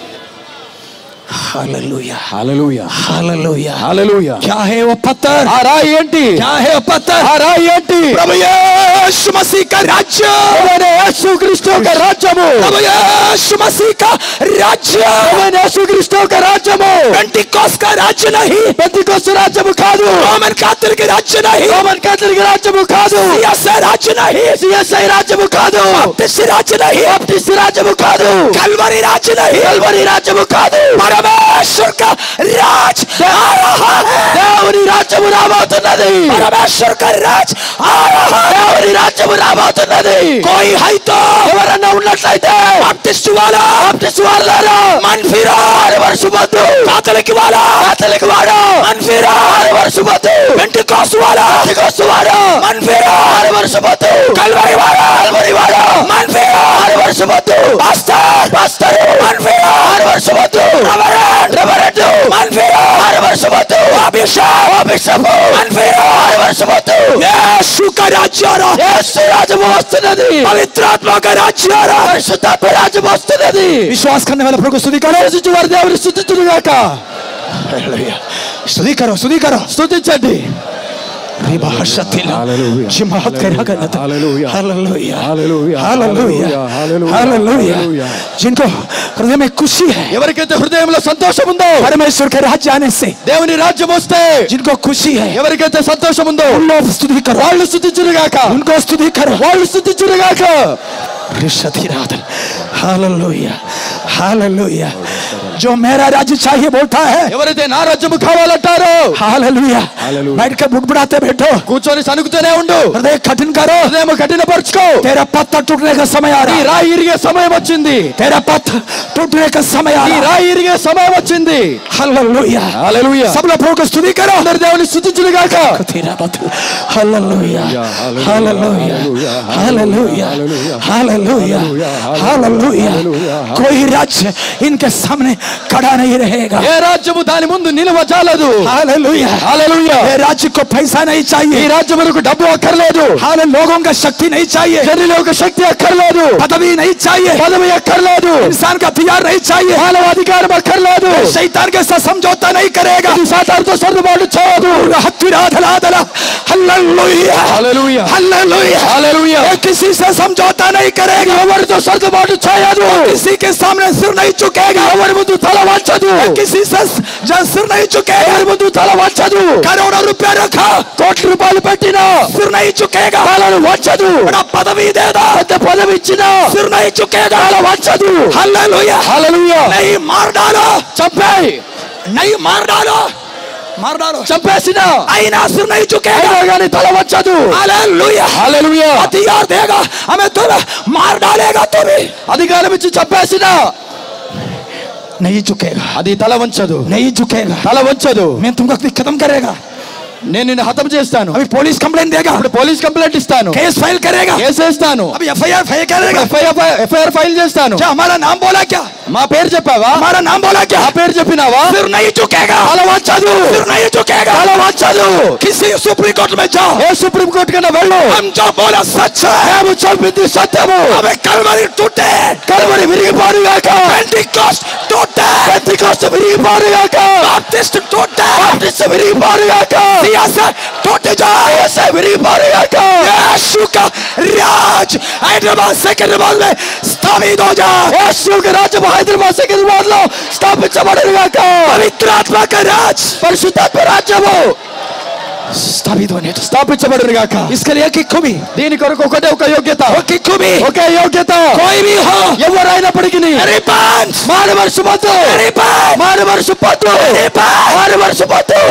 हालेलुया హల్లెలూయా हालेलुया హల్లెలూయా क्या है वो पत्थर ఆ రాయి ఏంటి क्या है वो पत्थर ఆ రాయి ఏంటి प्रभु यीशु मसीह का राज्य ప్రభువైన యేసుక్రీస్తు యొక్క రాజ్యము प्रभु यीशु मसीह का राज्य ప్రభువైన యేసుక్రీస్తు యొక్క రాజ్యము पेंटिकोस का राज्य नहीं పెంతికొస్తు రాజ్యము కాదు रोमन कैथोलिक राज्य नहीं రోమన్ కేథలిక్ రాజ్యము కాదు सीएसआई राज्य नहीं సిఎస్ఐ రాజ్యము కాదు बाप्टिस्ट राज्य नहीं బాప్టిస్ట్ రాజ్యము కాదు कलवरी राज्य नहीं కల్వరి రాజ్యము కాదు परमेश्वर का राज आ रहा है దేవుని రాజ్యము రాబోతున్నది परमेश्वर का राज आ रहा है దేవుని రాజ్యము రాబోతున్నది कोई है तो ఎవరన్నా ఉన్నట్లయితే बाप्टिस्ट वाला బాప్టిస్ట్ వాళ్ళారా मन फिरा వర్షమద్దు कैथोलिक वाला కేథలిక్ వాడు मन फिरा వర్షమద్దు पेंटिकोस वाला పెంతికొస్తు వాడు मन फिरा వర్షమద్దు कलवरी वाला కల్వరి వాడు मन फिरा వర్షమద్దు पास्टर పాస్టర్ मन फिरा వర్షమద్దు रेवरेंड రెవరెండు Manfiro. మారవలసవద్దు అభిషేక్. అభిషేకము Manfiro. మారవలసవద్దు యేసు का राज्यारा యేసు రాజ్యము వస్తున్నది पवित्रात्मा का राज्यारा పరిశుద్ధాత్మ రాజ్యం వస్తున్నది विश्वास करने वाले प्रभु को स्तुति करो యేసు వారి దేవుని స్థుతించుగాక स्तुति करो स्तुति करो స్తుతించండి Hallelujah. जिमात करा कर लेता Hallelujah. Hallelujah Hallelujah. Hallelujah Hallelujah. Hallelujah Hallelujah. जिनको हृदय में खुशी है ఎవరికైతే హృదయంలో సంతోషం ఉందో परमेश्वर के राज्य आने से దేవుని రాజ్యం వస్తే जिनको खुशी है ఎవరికైతే సంతోషం ఉందో उन लोग स्तुति करो వాళ్ళు స్థుతించురుగాక उनको स्तुति करो వాళ్ళు స్థుతించురుగాక ऋषधिराधन हालेलुया हालेलुया जो मेरा राज्य चाहिए बोलता है ఎవరైతే నా రాజ్యము కావాలంటారో हालेलुया Hallelujah. बैठ के बुड़बुड़ाते बैठो కూర్చొని సనుగుతూనే ఉండు हृदय कठिन करो హృదయం కఠినపరుచుకో तेरा पत्थर टूटने का समय आ ఈ रहा है రాయి ఇరిగే సమయం వచ్చింది तेरा पत्थर टूटने का समय आ ఈ रहा है రాయి ఇరిగే సమయం వచ్చింది हालेलुया హల్లెలూయా सब लोग प्रभु को स्तुति करो అందరు దేవుని స్థుతించురుగాక तेरा पत्थर hallelujah hallelujah hallelujah hallelujah hallelujah कोई राज्य इनके सामने खड़ा नहीं रहेगा ఏ రాజ్యము దాని ముందు నిలువ చాలదు हालेलुया హల్లెలూయా ये राज्य को पैसा नहीं ఈ चाहिए రాజ్యమునకు డబ్బు అక్కర్లేదు हाल लोगों का शक्ति नहीं चाहिए శరీరం యొక్క శక్తి అక్కర్లేదు पदवी नहीं चाहिए పదవి అక్కర్లేదు इंसान का हथियार नहीं चाहिए మానవ అధికారం అక్కర్లేదు शैतान के साथ समझौता नहीं करेगा ఇది సాతానుతో సర్దుబాటు చేయదు हत्विराधलाधला हालेलुया హల్లెలూయా हालेलुया హల్లెలూయా ये किसी से समझौता नहीं करेगा ఎవరితో సర్దుబాటు చేయదు किसी के सामने सिर नहीं झुकेगा ఎవరి ముందు తల వంచదు किसी से जो सिर नहीं झुकेगा ఎవరి ముందు తల వంచదు करोड़ों रुपया रखा కోట్ల రూపాయలు పెట్టినా सिर नहीं झुकेगा తలను వంచదు बड़ा पदवी देगा పెద్ద పదవి ఇచ్చినా सिर नहीं झुकेगा తల వంచదు हालेलुया హల్లెలూయా नहीं मार डालो చంపేయ్ नहीं मार डालो मार डालो చంపేసిన आईना सिर नहीं झुकेगा అయినా కానీ తల వంచదు हालेलुया హల్లెలూయా हथियार देगा हमें तुम मार डालेगा तू भी అధికారం ఇచ్చి చంపేసిన नहीं झुकेगा అది తల వంచదు नहीं झुकेगा తల వంచదు मैं तुमको खत्म करेगा నేను నిన్ను హతం చేస్తాను अभी पुलिस कंप्लेन देगा ఇప్పుడు పోలీస్ కంప్లైంట్ ఇస్తాను केस फाइल करेगा కేసు వేస్తాను अभी एफ आई आर फाइल करेगा ఎఫ్ఐఆర్ ఫైల్ చేస్తాను क्या हमारा नाम बोला क्या మా పేరు చెప్పావా हमारा नाम बोला क्या ఆ పేరు చెప్పినావా सिर नहीं झुकेगा తల వంచదు सिर नहीं झुकेगा తల వంచదు किसी सुप्रीम कोर्ट में जाओ ఏ సుప్రీం కోర్టు కన్నా వెళ్ళు हम जो बोला सच है మేము చెప్పింది సత్యము हमें कलवरी टूटे కలువరి విరిగిపారుగాక पेंटिकॉस्ट टूटे పెంతికోస్తు విరిగిపారుగాక बाप्टिस्ट टूटे బాప్టిస్ట్ విరిగిపారుగాక सियासत टूट जाए ఏసై విరిగిపారుగాక यीशु का राज हैदराबाद सिकंदराबाद में स्थापित हो जाए యేసు రాజ్యం హైదరాబాద్ సికింద్రాబాద్ లో స్థాపించబడుగాక पवित्र आत्मा का राज పరిశుద్ధాత్మ రాజ్యము स्थापित होने दो స్థాపించబడుగాక इसके लिए कि खूबी దీని కొరకు ఒకటే ఒక యోగ్యత कि खूबी ఒకే యోగ్యత कोई भी हो ఎవరైనప్పటికీ रिपेंट మానవరుసు పొద్దు रिपेंट మానవరుసు పొద్దు మానవరుసు పొద్దు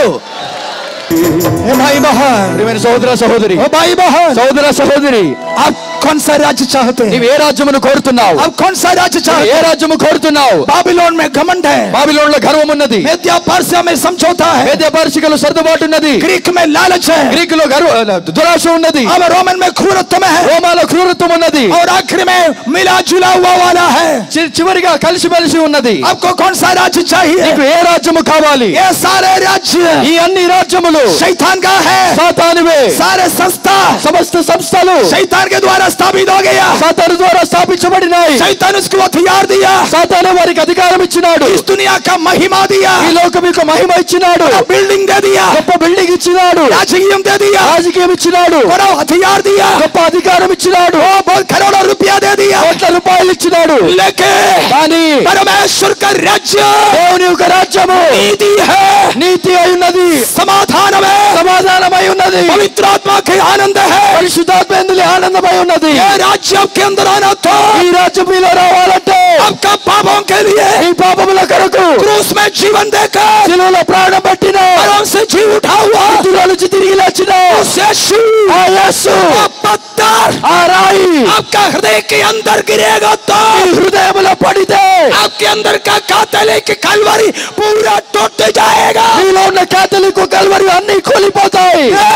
ए भाई बहन ప్రియమైన సహోదర సహోదరి ओ भाई बहन సహోదర సహోదరి आप कौन सा राज्य चाहते हैं నీవు ఏ రాజ్యమును కోరుతున్నావు आप कौन सा राज्य ఏ चाहते हैं రాజ్యము కోరుతున్నావు बाबिलोन में घमंड है బాబిలోన్ లో గర్వం ఉన్నది मेद्या पारसिया में समझौता है వేద్య పార్షికలు సర్దుబాటు ఉన్నది ग्रीक में लालच है గ్రీకులో గర్వ దురాశ ఉన్నది अब रोमन में क्रूरत्व में है రోమాలో క్రూరత్వం ఉన్నది और आखिर में मिला जुला हुआ वाला है చి- చివరిగా కలిసిమెలిసి ఉన్నది आपको कौन सा राज्य चाहिए నీకు ఏ రాజ్యము కావాలి ये सारे राज्य ఈ అన్ని రాజ్యములు शैतान का है సాతానువే सारे संस्था సమస్త సంస్థలు शैतान के द्वारा स्थापित हो गया సాతాను ద్వారా స్థాపించబడినాయి शैतान उसको हथियार दिया సాతాను వారికి అధికారం ఇచ్చినాడు इस दुनिया का महिमा दिया ఈ లోకం యొక్క మహిమ ఇచ్చినాడు बिल्डिंग दे दिया గొప్ప బిల్డింగ్ ఇచ్చినాడు राजकीय दे दिया రాజకీయం ఇచ్చినాడు बड़ा हथियार दिया గొప్ప అధికారం ఇచ్చినాడు वो बहुत करोड़ों रुपया दे दिया కోట్ల రూపాయలు ఇచ్చినాడు लेकिन కానీ परमेश्वर का राज्य దేవుని యొక్క రాజ్యము नीति है నీతి అయి ఉన్నది समाधान में సమాధానమై ఉన్నది पवित्र आत्मा के आनंद है పరిశుద్ధాత్మ ఎందులో ఆనందమై ఉన్నది ये राज्य आपके अंदर आना था ఈ రాజ్యం మీలో రావాలంటే आपका पापों के लिए ఈ పాపముల కొరకు क्रूस में जीवन देकर శిలువలో ప్రాణం పెట్టిన आराम से जी उठा हुआ మృతుల నుంచి తిరిగి లేచిన उस यीशु ఆ యేసు का पत्थर ఆ రాయి आपका हृदय के अंदर गिरेगा तो ఈ హృదయములో పడితే आपके अंदर का कातलिक कलवरी पूरा टूट जाएगा నీలో ఉన్న కేథలిక్ కల్వరి అన్ని కూలిపోతాయి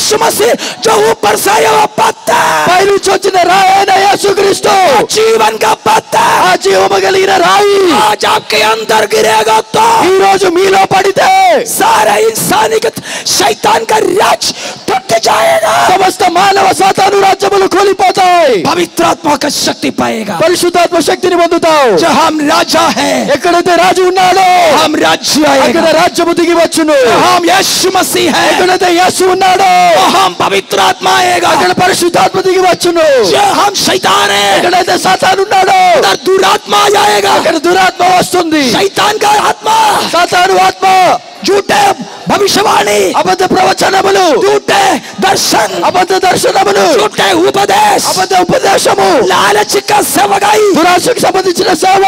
यीशु मसीह जो ऊपर से आया हुआ पत्ता పైనుంచి వచ్చిన రాయన యేసుక్రీస్తు जीवन का पत्ता ఆ జీవము కలిగిన రాయి आज आपके अंदर गिरेगा तो ఈ రోజు మీలో పడితే सारा इंसानियत शैतान का राज टूट जाएगा సమస్త మానవ సాతాను రాజ్యములు కూలిపోతాయి पवित्र आत्मा का शक्ति पाएगा పరిశుద్ధాత్మ శక్తిని పొందుతావు जो हम राजा हैं ఎక్కడైతే రాజు ఉన్నాడో हम राज्य అక్కడ आएगा రాజ్యము దిగి వచ్చును जो हम यीशु मसीह हैं ఎక్కడైతే యేసు ఉన్నాడో तो हम पवित्र आत्मा आएगा అక్కడ పరిశుద్ధాత్మ దిగి వచ్చును जो हम शैतान हैं ఎక్కడైతే సాతాను ఉన్నాడో उधर दुरात्मा जाएगा అక్కడ దురాత్మ వస్తుంది शैतान का आत्मा సాతాను ఆత్మ झूठे भविष्यवाणी అబద్ధ ప్రవచనములు झूठे दर्शन అబద్ధ దర్శనములు झूठे उपदेश అబద్ధ ఉపదేశము लालच का सेवकाई దురాశకు సంబంధించిన సేవ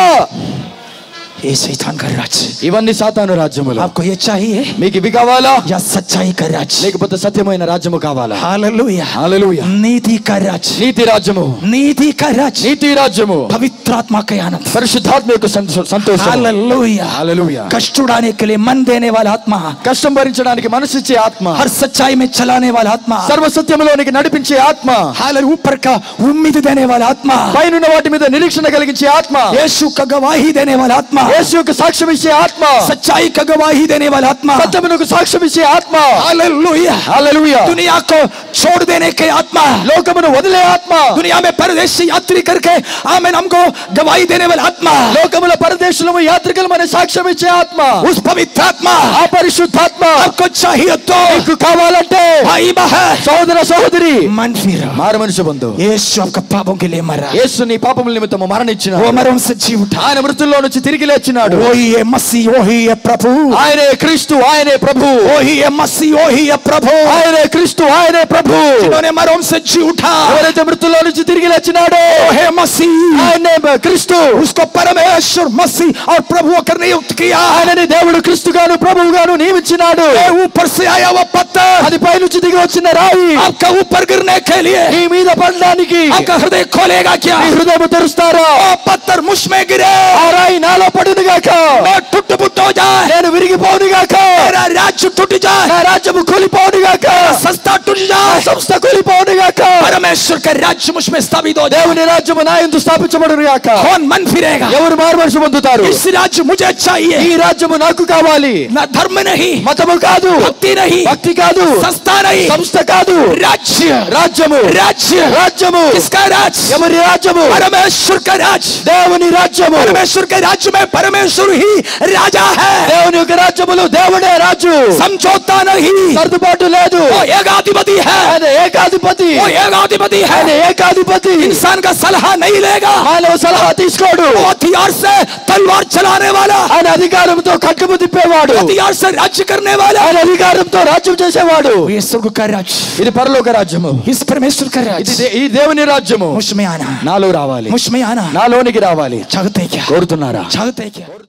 ये शैतान का राज ఇవన్నీ సాతాను రాజ్యములు आपको ये चाहिए మీకు ఇవి కావాలా या सच्चाई का राज లేకపోతే సత్యమైన రాజ్యము కావాలా हालेलुया హల్లెలూయా नीति का राज నీతి రాజ్యము नीति का राज నీతి రాజ్యము पवित्र आत्मा के आनंद పరిశుద్ధాత్మ యొక్క సంతో- సంతోషం हालेलुया హల్లెలూయా कष्ट उड़ाने के लिए मन देने वाला आत्मा కష్టం భరించడానికి మనసిచ్చే ఆత్మ हर सच्चाई में चलाने वाला आत्मा సర్వ సత్యములోనికి నడిపించే ఆత్మ हाल ऊपर का उम्मीद देने वाला आत्मा పైనున్న వాటి మీద నిరీక్షణ కలిగించే ఆత్మ यीशु का गवाही देने वाला आत्मा యేసు యొక్క సాక్ష్యం ఇచ్చే ఆత్మ सच्चाई का गवाही देने वाला आत्मा సత్యమునకు సాక్ష్యం ఇచ్చే ఆత్మ हालेलुया హల్లెలూయా दुनिया को छोड़ देने के आत्मा లోకమును వదిలే ఆత్మ दुनिया में परदेशी यात्री करके आमेन हमको गवाही देने वाला आत्मा లోకముల పరదేశులము యాత్రికులు మన సాక్ష్యం ఇచ్చే ఆత్మ उस पवित्र आत्मा ఆ పరిశుద్ధాత్మ आपको चाहिए तो నీకు కావాలంటే भाई बहन సోదర సహోదరి मन फिर మారు మనిషి బంధు यीशु आपका पापों के लिए मरा యేసు నీ పాపముల నిమిత్తము మరణించిన वो मरों से जी उठा ఆయన మృతుల్లో నుంచి తిరిగి లేచినాడు वही है मसीह वही है प्रभु ఆయనే క్రీస్తు ఆయనే ప్రభు वही है मसीह वही है प्रभु ఆయనే క్రీస్తు ఆయనే ప్రభు जिन्होंने मरों से जी उठा ఎవరైతే మృతుల్లో నుంచి తిరిగి లేచినాడో वो है मसीह ఆయనే క్రీస్తు उसको परमेश्वर मसीह और प्रभु कर नियुक्त किया ఆయనని దేవుడు క్రీస్తుగాను ప్రభువుగాను నియమించినాడు ये ऊपर से आया वो पत्थर అది పైనుంచి దిగి వచ్చిన రాయి आपका ऊपर गिरने के लिए నీ మీద పడడానికి आपका हृदय खोलेगा क्या నీ హృదయం తెరుస్తారా वो पत्थर मुझ में गिरे ఆ రాయి నాలో పడును గాక मैं टूट फुट हो जाए నేను విరిగిపోను గాక मेरा राज्य टूट जाए నా రాజ్యము కూలిపోను గాక संस्था टूट నా जाए సంస్థ కూలిపోను గాక परमेश्वर का राज्य मुझ में स्थापित हो जाए దేవుని రాజ్యము నా యందు స్థాపించబడును గాక कौन मन फिरेगा ఎవరు మారుమనిషి పొందుతారు इस राज्य मुझे चाहिए ఈ రాజ్యము నాకు కావాలి ना धर्म नहीं మతము కాదు भक्ति नहीं భక్తి కాదు संस्था नहीं సంస్థ కాదు राज्य రాజ్యము राज्य రాజ్యము किसका राज्य ఎవరి రాజ్యము परमेश्वर का राज्य దేవుని రాజ్యము परमेश्वर के राज्य में परमेश्वर ही राजा है దేవుని యొక్క రాజ్యములు దేవుడే రాజు समझौता नहीं సర్దుబాటు లేదు वो एकाधिपति है ఆయన ఏకాధిపతి वो एकाधिपति है ఆయన ఏకాధిపతి इंसान का सलाह नहीं लेगा మానవ సలహా తీసుకోడు वो हथियार से तलवार चलाने वाला ఆయన అధికారంతో కట్టుము తిప్పేవాడు हथियार से राज्य करने वाला ఆయన అధికారంతో రాజ్యం చేసేవాడు ये स्वर्ग का राज्य ఇది పరలోక రాజ్యము इस परमेश्वर का ఇది राज्य దే- ఈ దేవుని రాజ్యము मुझ में आना నాలో రావాలి मुझ में आना నాలోనికి రావాలి चाहते क्या కోరుతున్నారా चाहते क्या